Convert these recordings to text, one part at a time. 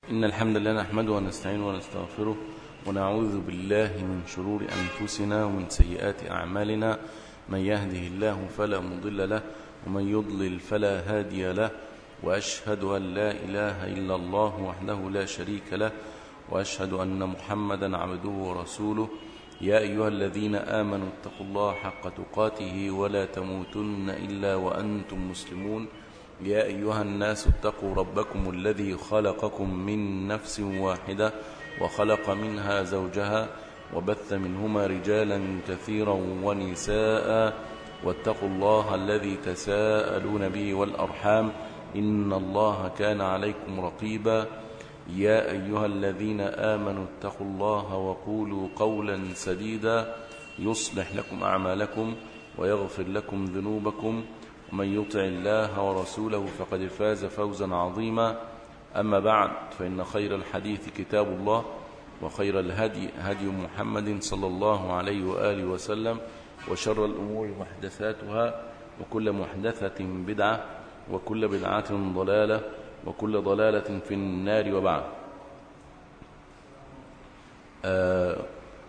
إن الحمد لله نحمده ونستعينه ونستغفره ونعوذ بالله من شرور أنفسنا ومن سيئات أعمالنا من يهده الله فلا مضل له ومن يضلل فلا هادي له وأشهد أن لا إله إلا الله وحده لا شريك له وأشهد أن محمدا عبده ورسوله يا أيها الذين آمنوا اتقوا الله حق تقاته ولا تموتن إلا وأنتم مسلمون يا أيها الناس اتقوا ربكم الذي خلقكم من نفس واحدة وخلق منها زوجها وبث منهما رجالا كثيرا ونساء واتقوا الله الذي تساءلون به والأرحام إن الله كان عليكم رقيبا يا أيها الذين آمنوا اتقوا الله وقولوا قولا سديدا يصلح لكم أعمالكم ويغفر لكم ذنوبكم ومن يطع الله ورسوله فقد فاز فوزا عظيما أما بعد فإن خير الحديث كتاب الله وخير الهدي هدي محمد صلى الله عليه وآله وسلم وشر الأمور محدثاتها وكل محدثة بدعة وكل بدعة ضلالة وكل ضلالة في النار وبعد آه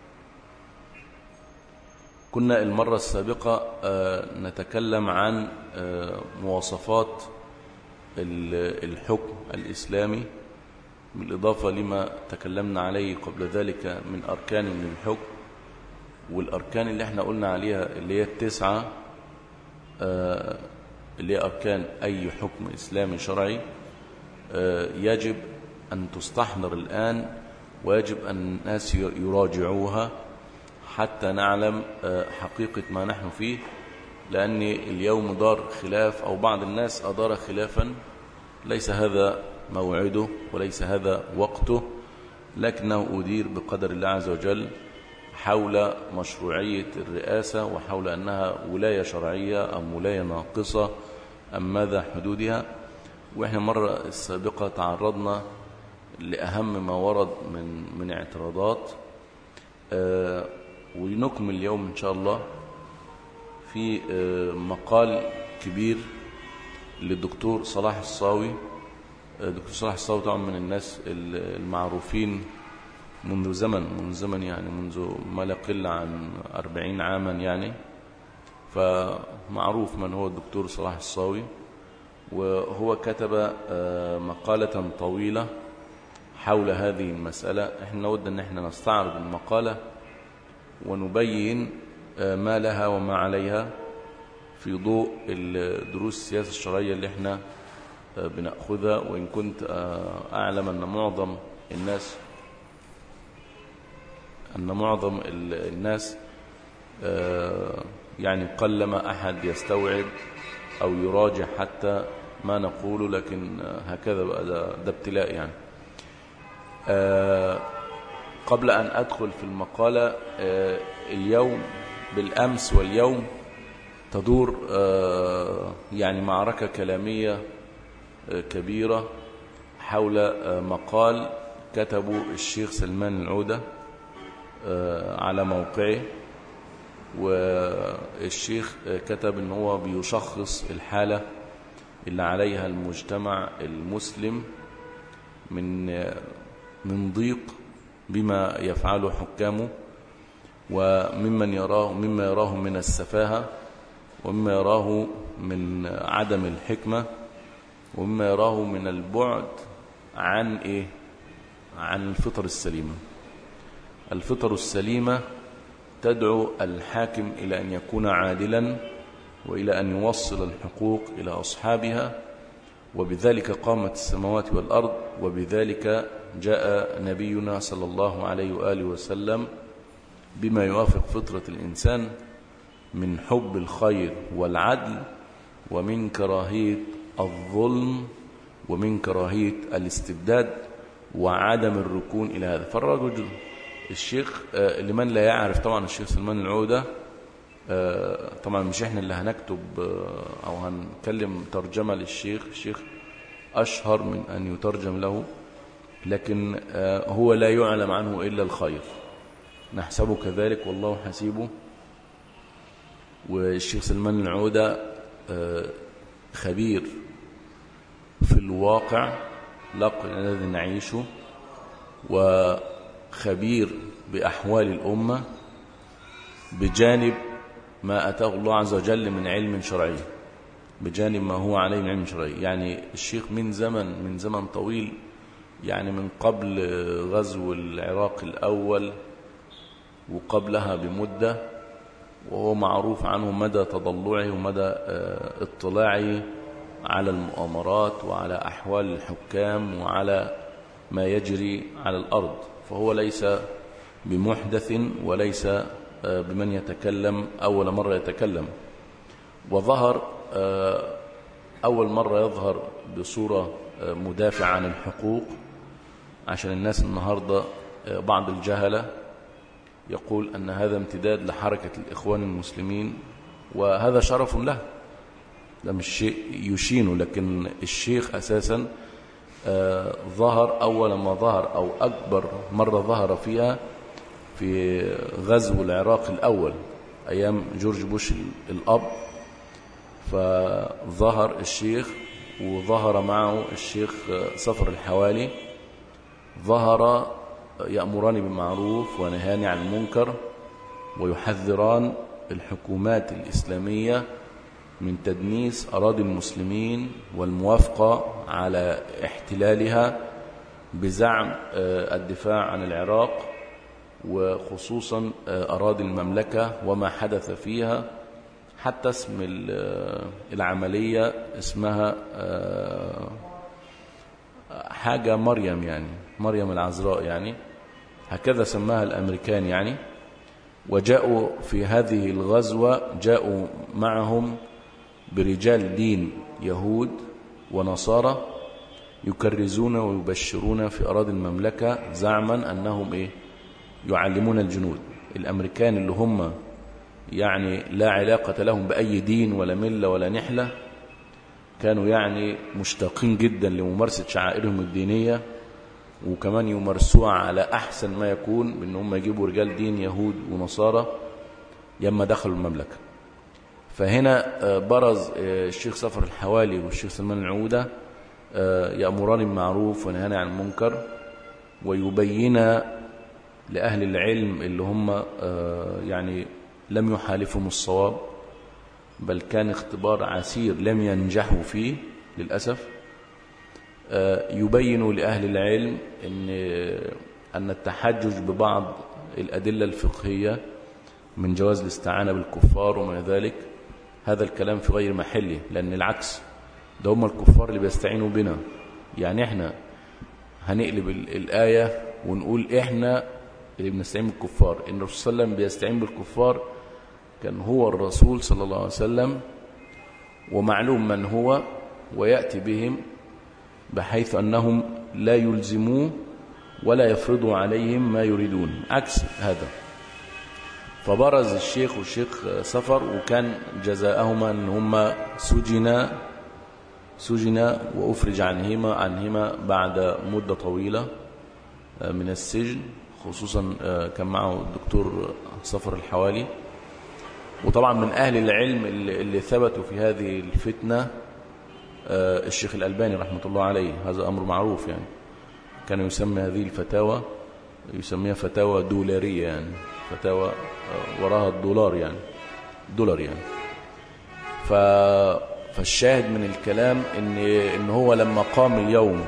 كنا المرة السابقة آه نتكلم عن آه مواصفات الحكم الإسلامي بالإضافة لما تكلمنا عليه قبل ذلك من أركان من الحكم والأركان اللي احنا قلنا عليها اللي هي التسعة آه اللي هي أركان أي حكم إسلامي شرعي يجب أن تستحضر الآن ويجب أن الناس يراجعوها حتى نعلم حقيقة ما نحن فيه لأن اليوم دار خلاف أو بعض الناس أدار خلافا ليس هذا موعده وليس هذا وقته لكنه أدير بقدر الله عز وجل حول مشروعية الرئاسة وحول أنها ولاية شرعية أم ولاية ناقصة أم ماذا حدودها وإحنا مرة السابقة تعرضنا لأهم ما ورد من من اعتراضات آه ونكمل اليوم إن شاء الله في آه مقال كبير للدكتور صلاح الصاوي الدكتور صلاح الصاوي طبعا من الناس المعروفين منذ زمن منذ زمن يعني منذ ما لا يقل عن أربعين عاما يعني فمعروف من هو الدكتور صلاح الصاوي وهو كتب مقالة طويلة حول هذه المسألة احنا نود ان احنا نستعرض المقالة ونبين ما لها وما عليها في ضوء الدروس السياسة الشرعية اللي احنا بنأخذها وإن كنت أعلم أن معظم الناس أن معظم الناس يعني قلما أحد يستوعب أو يراجع حتى ما نقوله لكن هكذا بقى ده, ده ابتلاء يعني آه قبل أن أدخل في المقالة آه اليوم بالأمس واليوم تدور آه يعني معركة كلامية كبيرة حول مقال كتبه الشيخ سلمان العودة على موقعه والشيخ كتب ان هو بيشخص الحالة اللي عليها المجتمع المسلم من من ضيق بما يفعله حكامه وممن يراه مما يراه من السفاهة ومما يراه من عدم الحكمة ومما يراه من البعد عن ايه عن الفطر السليمة الفطر السليمة تدعو الحاكم إلى أن يكون عادلا وإلى أن يوصل الحقوق إلى أصحابها وبذلك قامت السماوات والأرض وبذلك جاء نبينا صلى الله عليه وآله وسلم بما يوافق فطرة الإنسان من حب الخير والعدل ومن كراهية الظلم ومن كراهية الاستبداد وعدم الركون إلى هذا فالرجل الشيخ لمن لا يعرف طبعا الشيخ سلمان العودة طبعا مش احنا اللي هنكتب او هنكلم ترجمة للشيخ الشيخ اشهر من ان يترجم له لكن هو لا يعلم عنه الا الخير نحسبه كذلك والله حسيبه والشيخ سلمان العودة خبير في الواقع الأقل الذي نعيشه وخبير بأحوال الأمة بجانب ما أتاه الله عز وجل من علم شرعي بجانب ما هو عليه من علم شرعي يعني الشيخ من زمن من زمن طويل يعني من قبل غزو العراق الأول وقبلها بمدة وهو معروف عنه مدى تضلعه ومدى اطلاعه على المؤامرات وعلى أحوال الحكام وعلى ما يجري على الأرض فهو ليس بمحدث وليس بمن يتكلم أول مرة يتكلم وظهر أول مرة يظهر بصورة مدافع عن الحقوق عشان الناس النهاردة بعض الجهلة يقول أن هذا امتداد لحركة الإخوان المسلمين وهذا شرف له ده مش شيء يشينه لكن الشيخ أساسا ظهر أول ما ظهر أو أكبر مرة ظهر فيها في غزو العراق الأول أيام جورج بوش الأب فظهر الشيخ وظهر معه الشيخ صفر الحوالي ظهر يأمران بالمعروف ونهان عن المنكر ويحذران الحكومات الإسلامية من تدنيس أراضي المسلمين والموافقة على احتلالها بزعم الدفاع عن العراق وخصوصا أراضي المملكة وما حدث فيها حتى اسم العملية اسمها حاجة مريم يعني مريم العذراء يعني هكذا سماها الأمريكان يعني وجاءوا في هذه الغزوة جاءوا معهم برجال دين يهود ونصارى يكرزون ويبشرون في أراضي المملكة زعما أنهم إيه يعلمون الجنود الأمريكان اللي هم يعني لا علاقة لهم بأي دين ولا ملة ولا نحلة كانوا يعني مشتاقين جدا لممارسة شعائرهم الدينية وكمان يمارسوها على أحسن ما يكون بأن هم يجيبوا رجال دين يهود ونصارى يما دخلوا المملكة فهنا برز الشيخ صفر الحوالي والشيخ سلمان العودة يأمران بالمعروف وينهان عن المنكر ويبين لأهل العلم اللي هم يعني لم يحالفهم الصواب بل كان اختبار عسير لم ينجحوا فيه للأسف يبين لأهل العلم أن, أن التحجج ببعض الأدلة الفقهية من جواز الاستعانة بالكفار وما ذلك هذا الكلام في غير محله لأن العكس ده هم الكفار اللي بيستعينوا بنا يعني احنا هنقلب الآية ونقول احنا اللي بنستعين بالكفار ان الرسول صلى الله عليه وسلم بيستعين بالكفار كان هو الرسول صلى الله عليه وسلم ومعلوم من هو ويأتي بهم بحيث أنهم لا يلزموه ولا يفرضوا عليهم ما يريدون عكس هذا فبرز الشيخ والشيخ سفر وكان جزاءهما أن هما سجنا سجنا وأفرج عنهما عنهما بعد مدة طويلة من السجن خصوصا كان معه الدكتور سفر الحوالي وطبعا من أهل العلم اللي, اللي ثبتوا في هذه الفتنة الشيخ الألباني رحمة الله عليه هذا أمر معروف يعني كان يسمي هذه الفتاوى يسميها فتاوى دولارية يعني فتاوى وراها الدولار يعني دولار يعني ف فالشاهد من الكلام ان ان هو لما قام اليوم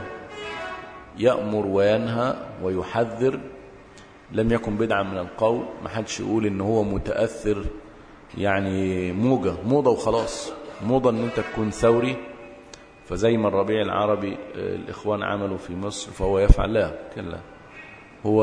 يأمر وينهى ويحذر لم يكن بدعا من القول ما حدش يقول ان هو متأثر يعني موجة موضة وخلاص موضة ان انت تكون ثوري فزي ما الربيع العربي الإخوان عملوا في مصر فهو يفعل لا كلا هو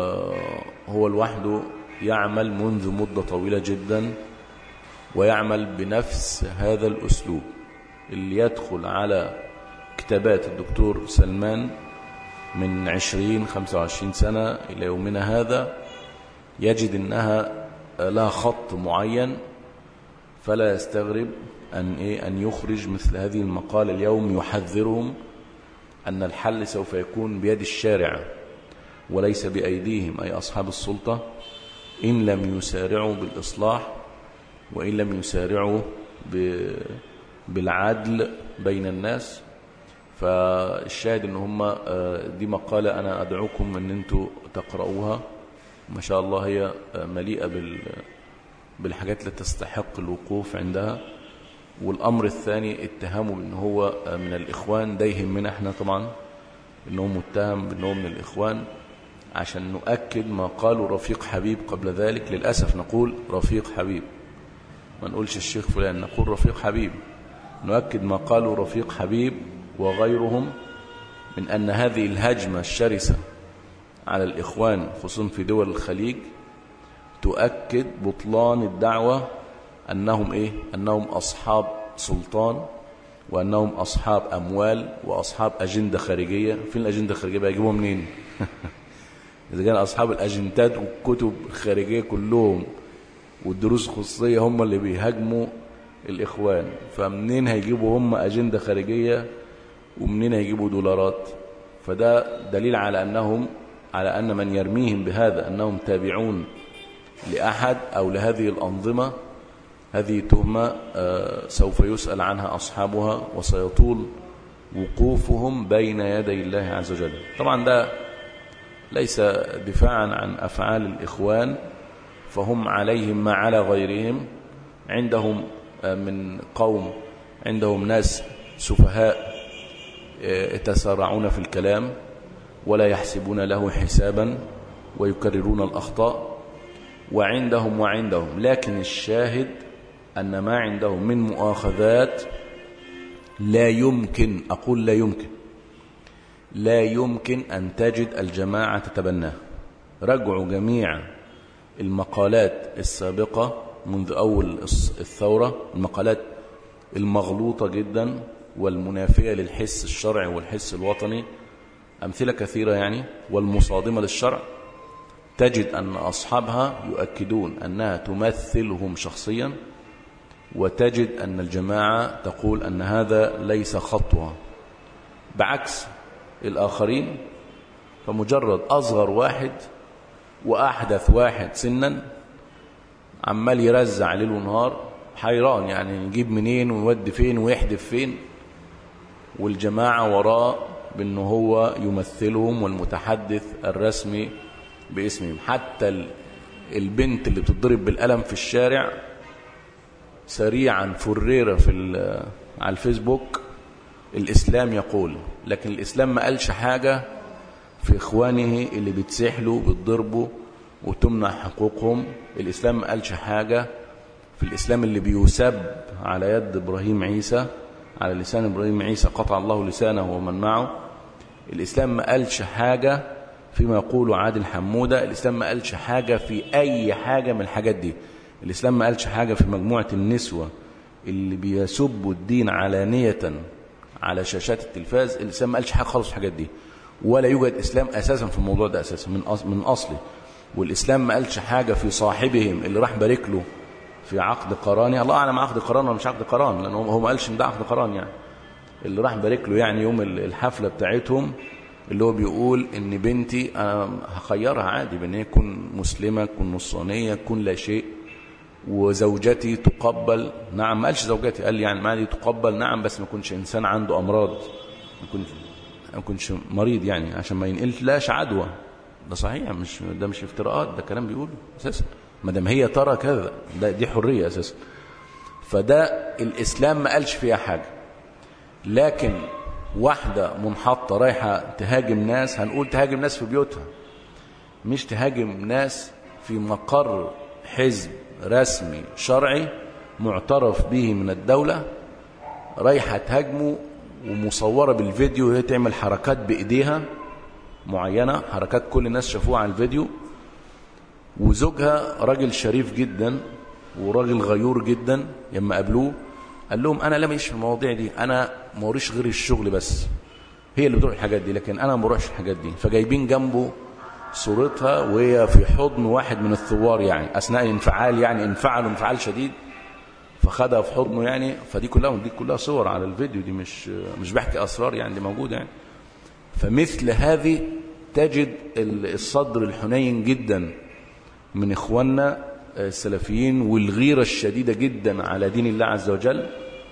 هو لوحده يعمل منذ مدة طويلة جدا ويعمل بنفس هذا الأسلوب اللي يدخل على كتابات الدكتور سلمان من عشرين خمسة وعشرين سنة إلى يومنا هذا يجد أنها لها خط معين فلا يستغرب أن, إيه أن يخرج مثل هذه المقالة اليوم يحذرهم أن الحل سوف يكون بيد الشارع وليس بأيديهم أي أصحاب السلطة إن لم يسارعوا بالإصلاح وإن لم يسارعوا بالعدل بين الناس فالشاهد ان هم دي مقالة انا ادعوكم ان انتوا تقرأوها ما شاء الله هي مليئة بال بالحاجات اللي تستحق الوقوف عندها والامر الثاني اتهامه بان هو من الاخوان ده يهمنا احنا طبعا انه متهم بانه من الاخوان عشان نؤكد ما قاله رفيق حبيب قبل ذلك للأسف نقول رفيق حبيب ما نقولش الشيخ فلان نقول رفيق حبيب نؤكد ما قاله رفيق حبيب وغيرهم من أن هذه الهجمة الشرسة على الإخوان خصوصا في دول الخليج تؤكد بطلان الدعوة أنهم إيه؟ أنهم أصحاب سلطان وأنهم أصحاب أموال وأصحاب أجندة خارجية فين الأجندة الخارجية بقى يجيبوها منين إذا كان أصحاب الأجندات والكتب الخارجية كلهم والدروس الخصوصية هم اللي بيهاجموا الإخوان فمنين هيجيبوا هم أجندة خارجية ومنين هيجيبوا دولارات فده دليل على أنهم على أن من يرميهم بهذا أنهم تابعون لأحد أو لهذه الأنظمة هذه تهمة سوف يسأل عنها أصحابها وسيطول وقوفهم بين يدي الله عز وجل طبعا ده ليس دفاعا عن أفعال الإخوان فهم عليهم ما على غيرهم عندهم من قوم عندهم ناس سفهاء يتسارعون في الكلام ولا يحسبون له حسابا ويكررون الأخطاء وعندهم وعندهم لكن الشاهد أن ما عندهم من مؤاخذات لا يمكن أقول لا يمكن لا يمكن أن تجد الجماعة تتبناه رجعوا جميع المقالات السابقة منذ أول الثورة المقالات المغلوطة جدا والمنافية للحس الشرعي والحس الوطني أمثلة كثيرة يعني والمصادمة للشرع تجد أن أصحابها يؤكدون أنها تمثلهم شخصيا وتجد أن الجماعة تقول أن هذا ليس خطوة بعكس الآخرين فمجرد أصغر واحد وأحدث واحد سنا عمال يرزع ليل ونهار حيران يعني يجيب منين ويودي فين ويحدف فين والجماعة وراه بأنه هو يمثلهم والمتحدث الرسمي باسمهم حتى البنت اللي بتضرب بالقلم في الشارع سريعا فريرة في على الفيسبوك الإسلام يقول لكن الإسلام ما قالش حاجة في إخوانه اللي بتسحلوا بتضربوا وتمنع حقوقهم الإسلام ما قالش حاجة في الإسلام اللي بيسب على يد إبراهيم عيسى على لسان إبراهيم عيسى قطع الله لسانه ومن معه الإسلام ما قالش حاجة فيما يقول عادل حمودة الإسلام ما قالش حاجة في أي حاجة من الحاجات دي الإسلام ما قالش حاجة في مجموعة النسوة اللي بيسبوا الدين علانية على شاشات التلفاز الإسلام ما قالش حاجة خالص في الحاجات دي ولا يوجد إسلام أساسا في الموضوع ده أساسا من أصل من أصله والإسلام ما قالش حاجة في صاحبهم اللي راح بارك له في عقد قراني الله أعلم عقد قران ولا مش عقد قران لأنه هو ما قالش إن ده عقد قران يعني اللي راح بارك له يعني يوم الحفلة بتاعتهم اللي هو بيقول إن بنتي أنا هخيرها عادي بأن هي تكون مسلمة تكون نصرانية تكون لا شيء وزوجتي تقبل نعم ما قالش زوجتي قال لي يعني ما دي تقبل نعم بس ما يكونش إنسان عنده أمراض ما يكونش ما يكونش مريض يعني عشان ما ينقلش عدوى ده صحيح مش ده مش افتراءات ده كلام بيقوله اساسا ما دام هي ترى كذا ده دي حريه اساسا فده الاسلام ما قالش فيها حاجه لكن واحده منحطه رايحه تهاجم ناس هنقول تهاجم ناس في بيوتها مش تهاجم ناس في مقر حزب رسمي شرعي معترف به من الدوله رايحه تهاجمه ومصوره بالفيديو وهي تعمل حركات بايديها معينة حركات كل الناس شافوها على الفيديو وزوجها راجل شريف جدا وراجل غيور جدا لما قابلوه قال لهم انا لا ماليش في المواضيع دي انا ما وريش غير الشغل بس هي اللي بتروح الحاجات دي لكن انا ما بروحش الحاجات دي فجايبين جنبه صورتها وهي في حضن واحد من الثوار يعني اثناء الانفعال يعني انفعلوا انفعال شديد فخدها في حضنه يعني فدي كلها دي كلها صور على الفيديو دي مش مش بحكي اسرار يعني دي موجوده يعني فمثل هذه تجد الصدر الحنين جدا من إخواننا السلفيين والغيرة الشديدة جدا على دين الله عز وجل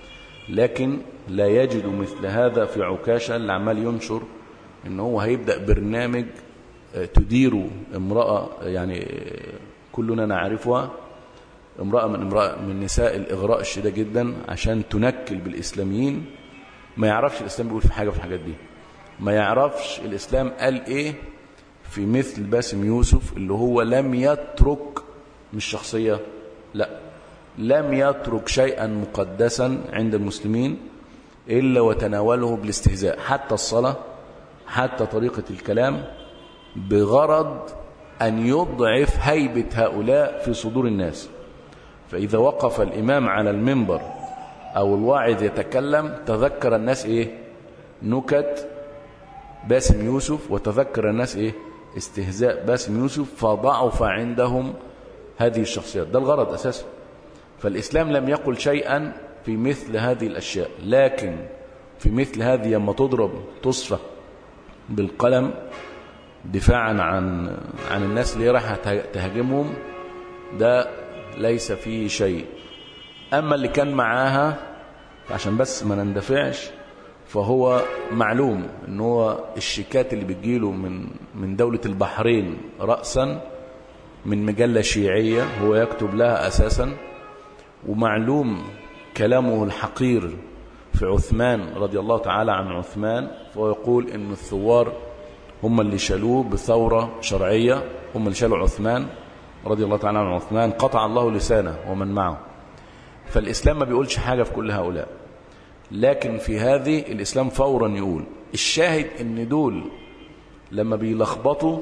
لكن لا يجد مثل هذا في عكاشة اللي عمال ينشر ان هو هيبدأ برنامج تدير امرأة يعني كلنا نعرفها امرأة من امرأة من نساء الإغراء الشديدة جدا عشان تنكل بالإسلاميين ما يعرفش الإسلام بيقول في حاجة في الحاجات دي ما يعرفش الإسلام قال إيه في مثل باسم يوسف اللي هو لم يترك مش شخصية لا لم يترك شيئا مقدسا عند المسلمين إلا وتناوله بالاستهزاء حتى الصلاة حتى طريقة الكلام بغرض أن يضعف هيبة هؤلاء في صدور الناس فإذا وقف الإمام على المنبر أو الواعظ يتكلم تذكر الناس إيه نكت باسم يوسف وتذكر الناس إيه استهزاء باسم يوسف فضعف عندهم هذه الشخصيات ده الغرض أساسا فالإسلام لم يقل شيئا في مثل هذه الأشياء لكن في مثل هذه لما تضرب تصفى بالقلم دفاعا عن عن الناس اللي راح تهاجمهم ده ليس فيه شيء أما اللي كان معاها عشان بس ما نندفعش فهو معلوم ان هو الشيكات اللي بتجيله من من دولة البحرين رأسا من مجلة شيعية هو يكتب لها أساسا ومعلوم كلامه الحقير في عثمان رضي الله تعالى عن عثمان فهو يقول ان الثوار هم اللي شالوه بثورة شرعية هم اللي شالوا عثمان رضي الله تعالى عن عثمان قطع الله لسانه ومن معه فالإسلام ما بيقولش حاجة في كل هؤلاء لكن في هذه الإسلام فورا يقول الشاهد ان دول لما بيلخبطوا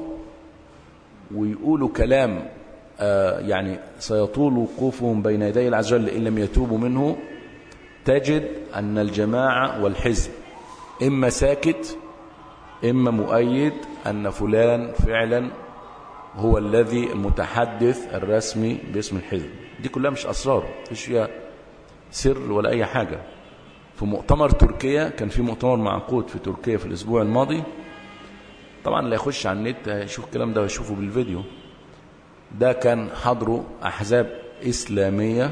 ويقولوا كلام آه يعني سيطول وقوفهم بين يدي العز وجل إن لم يتوبوا منه تجد أن الجماعة والحزب إما ساكت إما مؤيد أن فلان فعلا هو الذي المتحدث الرسمي باسم الحزب دي كلها مش أسرار مش فيها سر ولا أي حاجة في مؤتمر تركيا كان في مؤتمر معقود في تركيا في الأسبوع الماضي طبعا اللي يخش على النت هيشوف الكلام ده ويشوفه بالفيديو ده كان حضره أحزاب إسلامية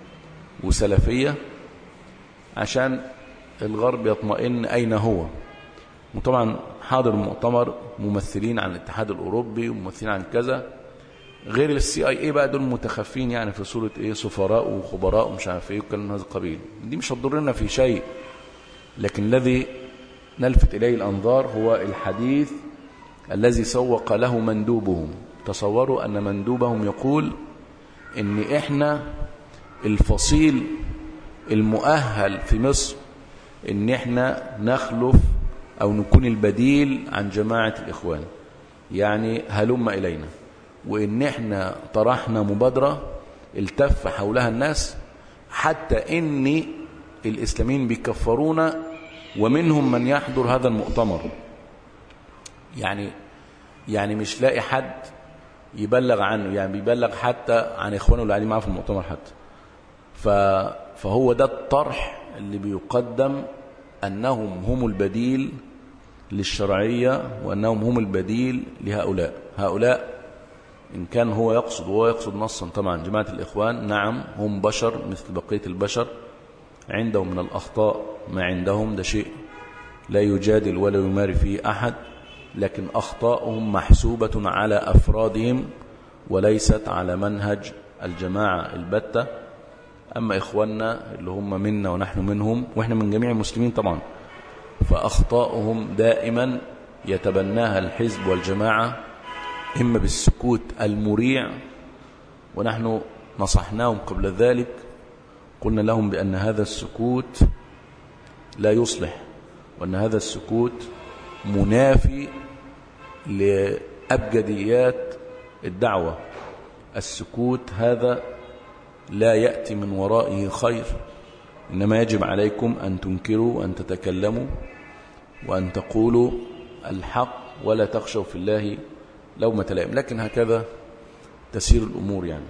وسلفية عشان الغرب يطمئن أين هو وطبعا حاضر المؤتمر ممثلين عن الاتحاد الأوروبي وممثلين عن كذا غير السي اي اي بقى دول متخفين يعني في صورة ايه سفراء وخبراء ومش عارف ايه وكلام من هذا القبيل دي مش هتضرنا في شيء لكن الذي نلفت إليه الأنظار هو الحديث الذي سوق له مندوبهم تصوروا أن مندوبهم يقول إن إحنا الفصيل المؤهل في مصر إن إحنا نخلف أو نكون البديل عن جماعة الإخوان يعني هلم إلينا وإن إحنا طرحنا مبادرة التف حولها الناس حتى إن الإسلاميين بيكفرونا ومنهم من يحضر هذا المؤتمر يعني يعني مش لاقي حد يبلغ عنه يعني بيبلغ حتى عن إخوانه اللي قاعدين معاه في المؤتمر حتى فهو ده الطرح اللي بيقدم أنهم هم البديل للشرعية وأنهم هم البديل لهؤلاء هؤلاء إن كان هو يقصد وهو يقصد نصا طبعا جماعة الإخوان نعم هم بشر مثل بقية البشر عندهم من الأخطاء ما عندهم ده شيء لا يجادل ولا يماري فيه أحد لكن أخطاؤهم محسوبة على أفرادهم وليست على منهج الجماعة البتة أما إخواننا اللي هم منا ونحن منهم وإحنا من جميع المسلمين طبعا فأخطاؤهم دائما يتبناها الحزب والجماعة إما بالسكوت المريع ونحن نصحناهم قبل ذلك قلنا لهم بأن هذا السكوت لا يصلح وأن هذا السكوت منافي لأبجديات الدعوة السكوت هذا لا يأتي من ورائه خير إنما يجب عليكم أن تنكروا وأن تتكلموا وأن تقولوا الحق ولا تخشوا في الله لومة لائم لكن هكذا تسير الأمور يعني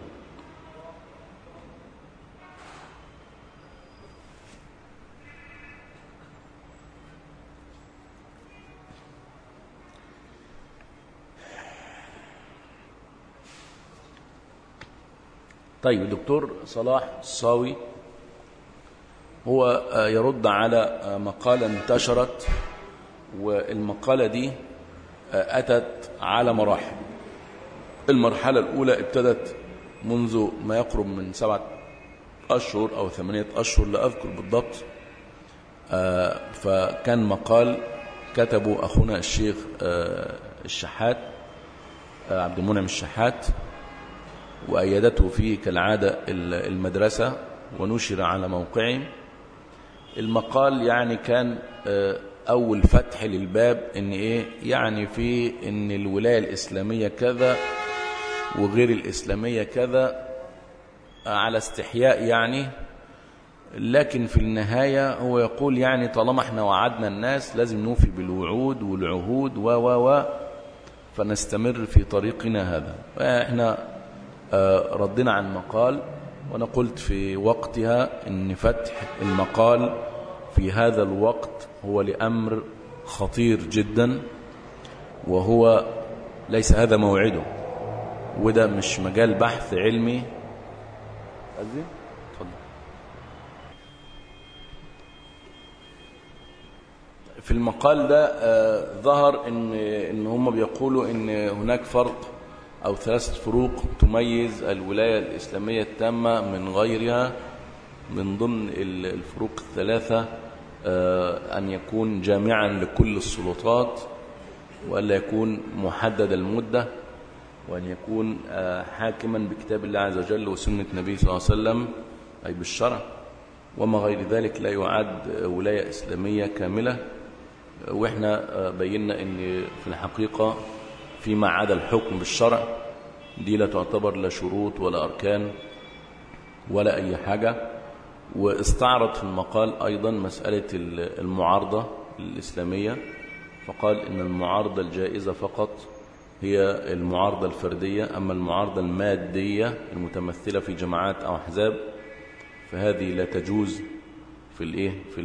طيب دكتور صلاح الصاوي هو يرد على مقالة انتشرت والمقالة دي أتت على مراحل المرحلة الأولى ابتدت منذ ما يقرب من سبعة أشهر أو ثمانية أشهر لا أذكر بالضبط فكان مقال كتبه أخونا الشيخ الشحات عبد المنعم الشحات وأيدته فيه كالعادة المدرسة ونشر على موقعهم المقال يعني كان أول فتح للباب إن إيه يعني في إن الولاية الإسلامية كذا وغير الإسلامية كذا على استحياء يعني لكن في النهاية هو يقول يعني طالما احنا وعدنا الناس لازم نوفي بالوعود والعهود و و و فنستمر في طريقنا هذا احنا ردنا عن مقال وانا قلت في وقتها ان فتح المقال في هذا الوقت هو لأمر خطير جدا وهو ليس هذا موعده وده مش مجال بحث علمي أزين؟ تفضل في المقال ده آه ظهر ان ان هم بيقولوا ان هناك فرق او ثلاثه فروق تميز الولايه الاسلاميه التامه من غيرها من ضمن الفروق الثلاثه آه ان يكون جامعا لكل السلطات والا يكون محدد المده وان يكون آه حاكما بكتاب الله عز وجل وسنه النبي صلى الله عليه وسلم اي بالشرع وما غير ذلك لا يعد ولايه اسلاميه كامله واحنا بينا ان في الحقيقة فيما عدا الحكم بالشرع دي لا تعتبر لا شروط ولا أركان ولا أي حاجة واستعرض في المقال أيضا مسألة المعارضة الإسلامية فقال إن المعارضة الجائزة فقط هي المعارضة الفردية أما المعارضة المادية المتمثلة في جماعات أو أحزاب فهذه لا تجوز في الإيه في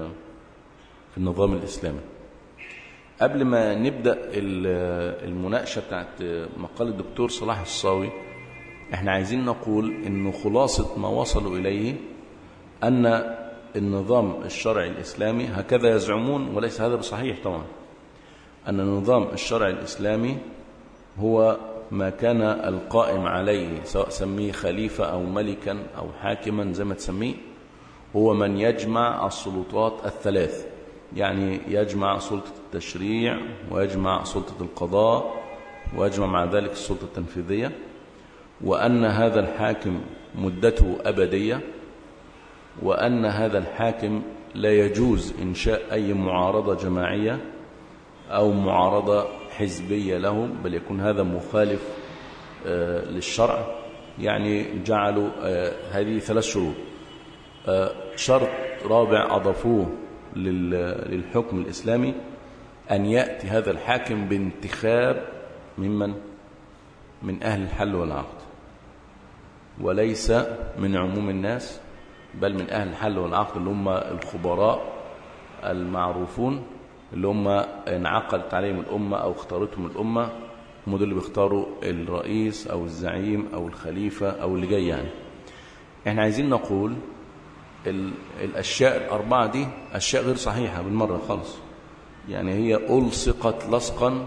في النظام الإسلامي قبل ما نبدأ المناقشة بتاعت مقال الدكتور صلاح الصاوي احنا عايزين نقول انه خلاصة ما وصلوا إليه أن النظام الشرعي الإسلامي هكذا يزعمون وليس هذا بصحيح طبعا أن النظام الشرعي الإسلامي هو ما كان القائم عليه سواء سميه خليفة أو ملكا أو حاكما زي ما تسميه هو من يجمع السلطات الثلاث يعني يجمع سلطة التشريع ويجمع سلطة القضاء ويجمع مع ذلك السلطة التنفيذية وأن هذا الحاكم مدته أبدية وأن هذا الحاكم لا يجوز إنشاء أي معارضة جماعية أو معارضة حزبية له بل يكون هذا مخالف آه للشرع يعني جعلوا آه هذه ثلاث شروط آه شرط رابع أضافوه للحكم الإسلامي أن يأتي هذا الحاكم بانتخاب ممن من أهل الحل والعقد وليس من عموم الناس بل من أهل الحل والعقد اللي هم الخبراء المعروفون اللي هم انعقدت عليهم الأمة أو اختارتهم الأمة هم دول اللي بيختاروا الرئيس أو الزعيم أو الخليفة أو اللي جاي يعني احنا عايزين نقول الأشياء الأربعة دي أشياء غير صحيحة بالمرة خالص يعني هي ألصقت لصقا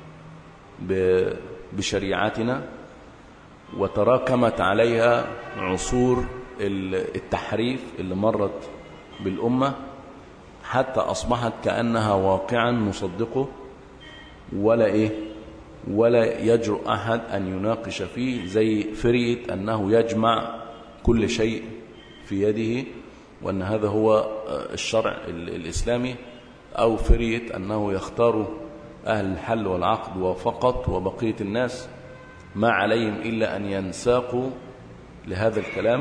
بشريعتنا وتراكمت عليها عصور التحريف اللي مرت بالأمة حتى أصبحت كأنها واقعا نصدقه ولا إيه ولا يجرؤ أحد أن يناقش فيه زي فرية أنه يجمع كل شيء في يده وأن هذا هو الشرع الإسلامي أو فرية أنه يختار أهل الحل والعقد وفقط وبقية الناس ما عليهم إلا أن ينساقوا لهذا الكلام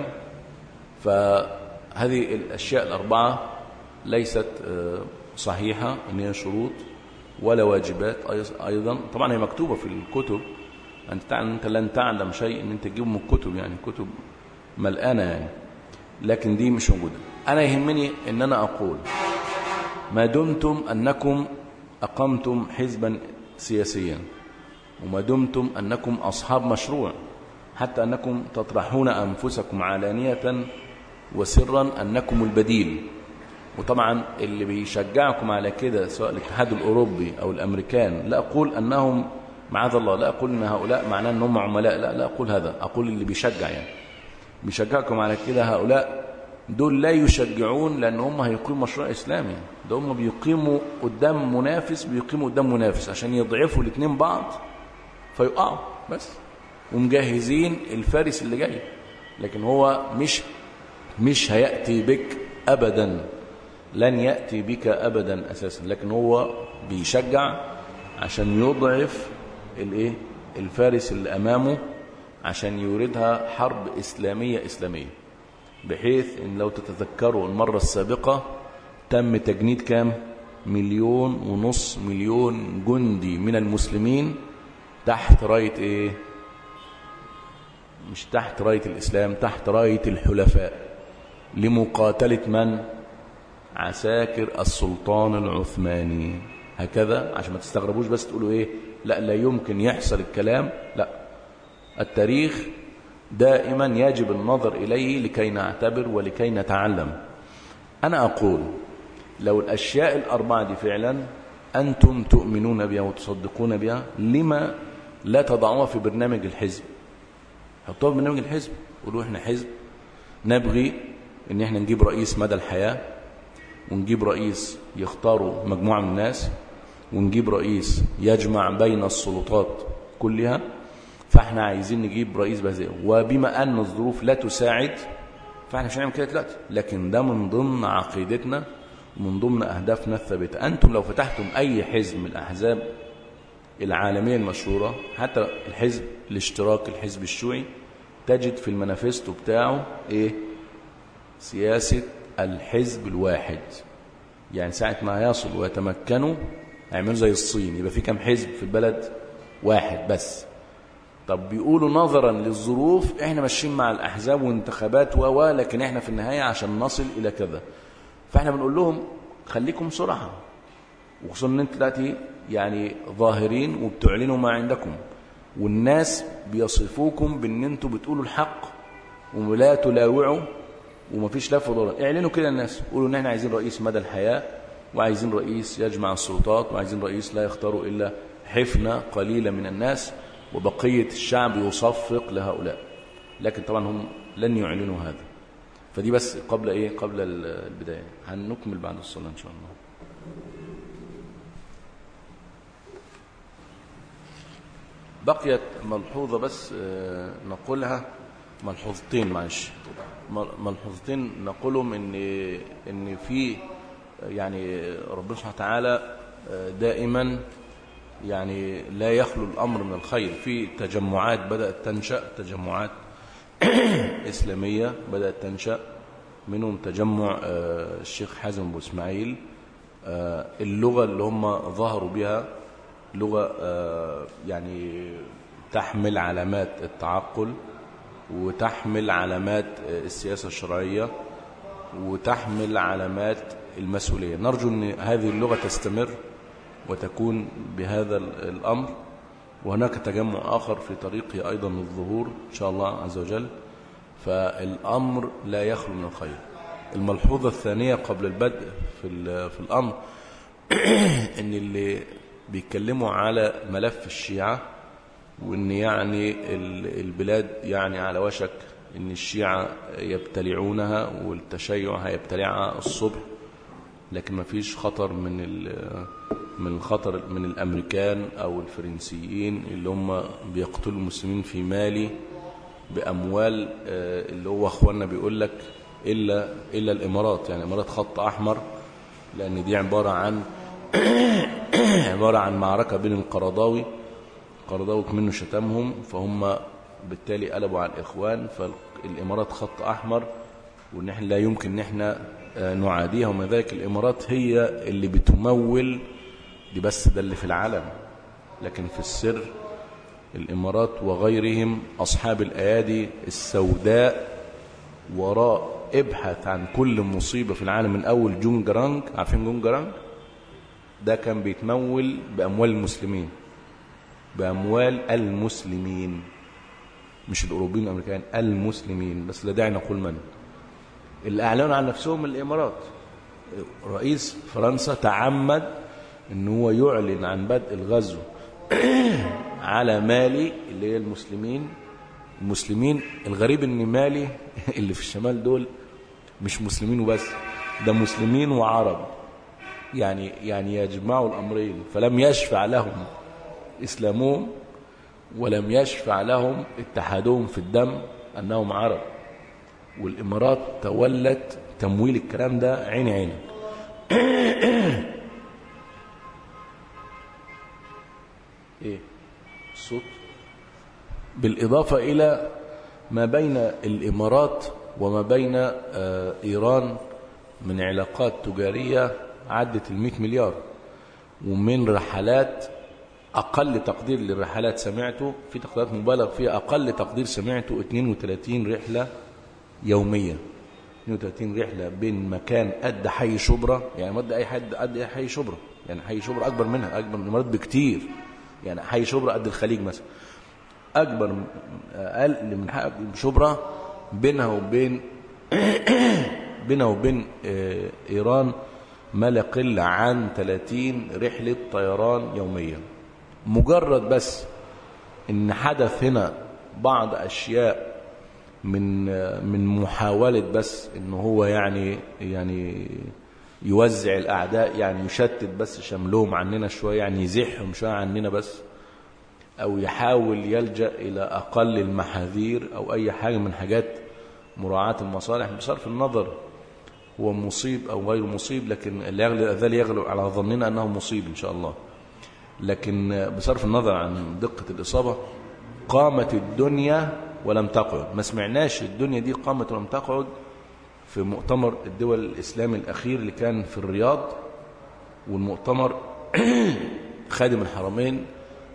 فهذه الأشياء الأربعة ليست صحيحة أن هي شروط ولا واجبات أيضا طبعا هي مكتوبة في الكتب أنت أنت لن تعلم شيء أن أنت تجيبه من الكتب يعني كتب ملقانة يعني لكن دي مش موجودة أنا يهمني أن أنا أقول ما دمتم أنكم أقمتم حزبا سياسيا وما دمتم أنكم أصحاب مشروع حتى أنكم تطرحون أنفسكم علانية وسرا أنكم البديل وطبعا اللي بيشجعكم على كده سواء الاتحاد الأوروبي أو الأمريكان لا أقول أنهم معاذ الله لا أقول أن هؤلاء معناه أنهم عملاء لا لا أقول هذا أقول اللي بيشجع يعني بيشجعكم على كده هؤلاء دول لا يشجعون لأن هم هيقيموا مشروع إسلامي ده هم بيقيموا قدام منافس بيقيموا قدام منافس عشان يضعفوا الاثنين بعض فيقعوا بس ومجهزين الفارس اللي جاي لكن هو مش مش هيأتي بك أبدا لن يأتي بك أبدا أساسا لكن هو بيشجع عشان يضعف الايه الفارس اللي أمامه عشان يوردها حرب إسلامية إسلامية بحيث ان لو تتذكروا المرة السابقة تم تجنيد كام مليون ونص مليون جندي من المسلمين تحت راية ايه مش تحت راية الاسلام تحت راية الحلفاء لمقاتلة من عساكر السلطان العثماني هكذا عشان ما تستغربوش بس تقولوا ايه لا لا يمكن يحصل الكلام لا التاريخ دائما يجب النظر إليه لكي نعتبر ولكي نتعلم أنا أقول لو الأشياء الأربعة دي فعلا أنتم تؤمنون بها وتصدقون بها لما لا تضعوها في برنامج الحزب حطوها في برنامج الحزب قولوا إحنا حزب نبغي إن إحنا نجيب رئيس مدى الحياة ونجيب رئيس يختاروا مجموعة من الناس ونجيب رئيس يجمع بين السلطات كلها فاحنا عايزين نجيب رئيس بهذه وبما ان الظروف لا تساعد فاحنا مش هنعمل كده دلوقتي لكن ده من ضمن عقيدتنا ومن ضمن اهدافنا الثابته انتم لو فتحتم اي حزب من الاحزاب العالميه المشهوره حتى الحزب الاشتراك الحزب الشيوعي تجد في المانيفستو بتاعه ايه سياسه الحزب الواحد يعني ساعه ما يصل ويتمكنوا هيعملوا زي الصين يبقى في كام حزب في البلد واحد بس طب بيقولوا نظرا للظروف احنا ماشيين مع الاحزاب وانتخابات و لكن احنا في النهايه عشان نصل الى كذا فاحنا بنقول لهم خليكم صراحه وخصوصا ان انتوا دلوقتي يعني ظاهرين وبتعلنوا ما عندكم والناس بيصفوكم بان انتوا بتقولوا الحق ولا تلاوعوا ومفيش لف ودوران اعلنوا كده الناس قولوا ان احنا عايزين رئيس مدى الحياه وعايزين رئيس يجمع السلطات وعايزين رئيس لا يختاروا الا حفنه قليله من الناس وبقية الشعب يصفق لهؤلاء لكن طبعا هم لن يعلنوا هذا فدي بس قبل ايه قبل البداية هنكمل بعد الصلاة ان شاء الله بقيت ملحوظة بس نقولها ملحوظتين معلش ملحوظتين نقولهم ان ان في يعني ربنا سبحانه وتعالى دائما يعني لا يخلو الأمر من الخير في تجمعات بدأت تنشأ تجمعات إسلامية بدأت تنشأ منهم تجمع الشيخ حازم أبو إسماعيل اللغة اللي هم ظهروا بها لغة يعني تحمل علامات التعقل وتحمل علامات السياسة الشرعية وتحمل علامات المسؤولية نرجو أن هذه اللغة تستمر وتكون بهذا الأمر وهناك تجمع آخر في طريقه أيضا للظهور إن شاء الله عز وجل فالأمر لا يخلو من الخير الملحوظة الثانية قبل البدء في, في الأمر إن اللي بيتكلموا على ملف الشيعة وإن يعني البلاد يعني على وشك إن الشيعة يبتلعونها والتشيع هيبتلعها الصبح لكن ما فيش خطر من من الخطر من الامريكان او الفرنسيين اللي هم بيقتلوا المسلمين في مالي باموال اللي هو اخواننا بيقول لك الا الا الامارات يعني الامارات خط احمر لان دي عباره عن عباره عن معركه بين القرضاوي القرضاوي منه شتمهم فهم بالتالي قلبوا على الاخوان فالامارات خط احمر وان احنا لا يمكن ان احنا نعاديها ومع ذلك الامارات هي اللي بتمول دي بس ده اللي في العالم لكن في السر الامارات وغيرهم اصحاب الايادي السوداء وراء ابحث عن كل مصيبه في العالم من اول جون جرانج عارفين جون جرانج ده كان بيتمول باموال المسلمين باموال المسلمين مش الاوروبيين والامريكان المسلمين بس لا داعي نقول من اللي أعلنوا عن نفسهم الإمارات رئيس فرنسا تعمد ان هو يعلن عن بدء الغزو على مالي اللي هي المسلمين المسلمين الغريب ان مالي اللي في الشمال دول مش مسلمين وبس ده مسلمين وعرب يعني يعني يجمعوا الامرين فلم يشفع لهم اسلامهم ولم يشفع لهم اتحادهم في الدم انهم عرب والامارات تولت تمويل الكلام ده عين عين ايه الصوت بالاضافه الى ما بين الامارات وما بين آه ايران من علاقات تجاريه عدت ال 100 مليار ومن رحلات اقل تقدير للرحلات سمعته في تقديرات مبالغ فيها اقل تقدير سمعته 32 رحله يوميا 32 رحله بين مكان قد حي شبرا يعني قد اي حد قد اي حي شبرا يعني حي شبرا اكبر منها اكبر من الامارات بكتير يعني حي شبرا قد الخليج مثلا اكبر اقل من حي شبرا بينها وبين بينها وبين ايران ما لا يقل عن 30 رحله طيران يوميا مجرد بس ان حدث هنا بعض اشياء من من محاوله بس ان هو يعني يعني يوزع الاعداء يعني يشتت بس شملهم عننا شويه يعني يزحهم شويه عننا بس او يحاول يلجا الى اقل المحاذير او اي حاجه من حاجات مراعاه المصالح بصرف النظر هو مصيب او غير مصيب لكن ذلك يغلب على ظننا انه مصيب ان شاء الله لكن بصرف النظر عن دقه الاصابه قامت الدنيا ولم تقعد ما سمعناش الدنيا دي قامت ولم تقعد في مؤتمر الدول الإسلامي الأخير اللي كان في الرياض والمؤتمر خادم الحرمين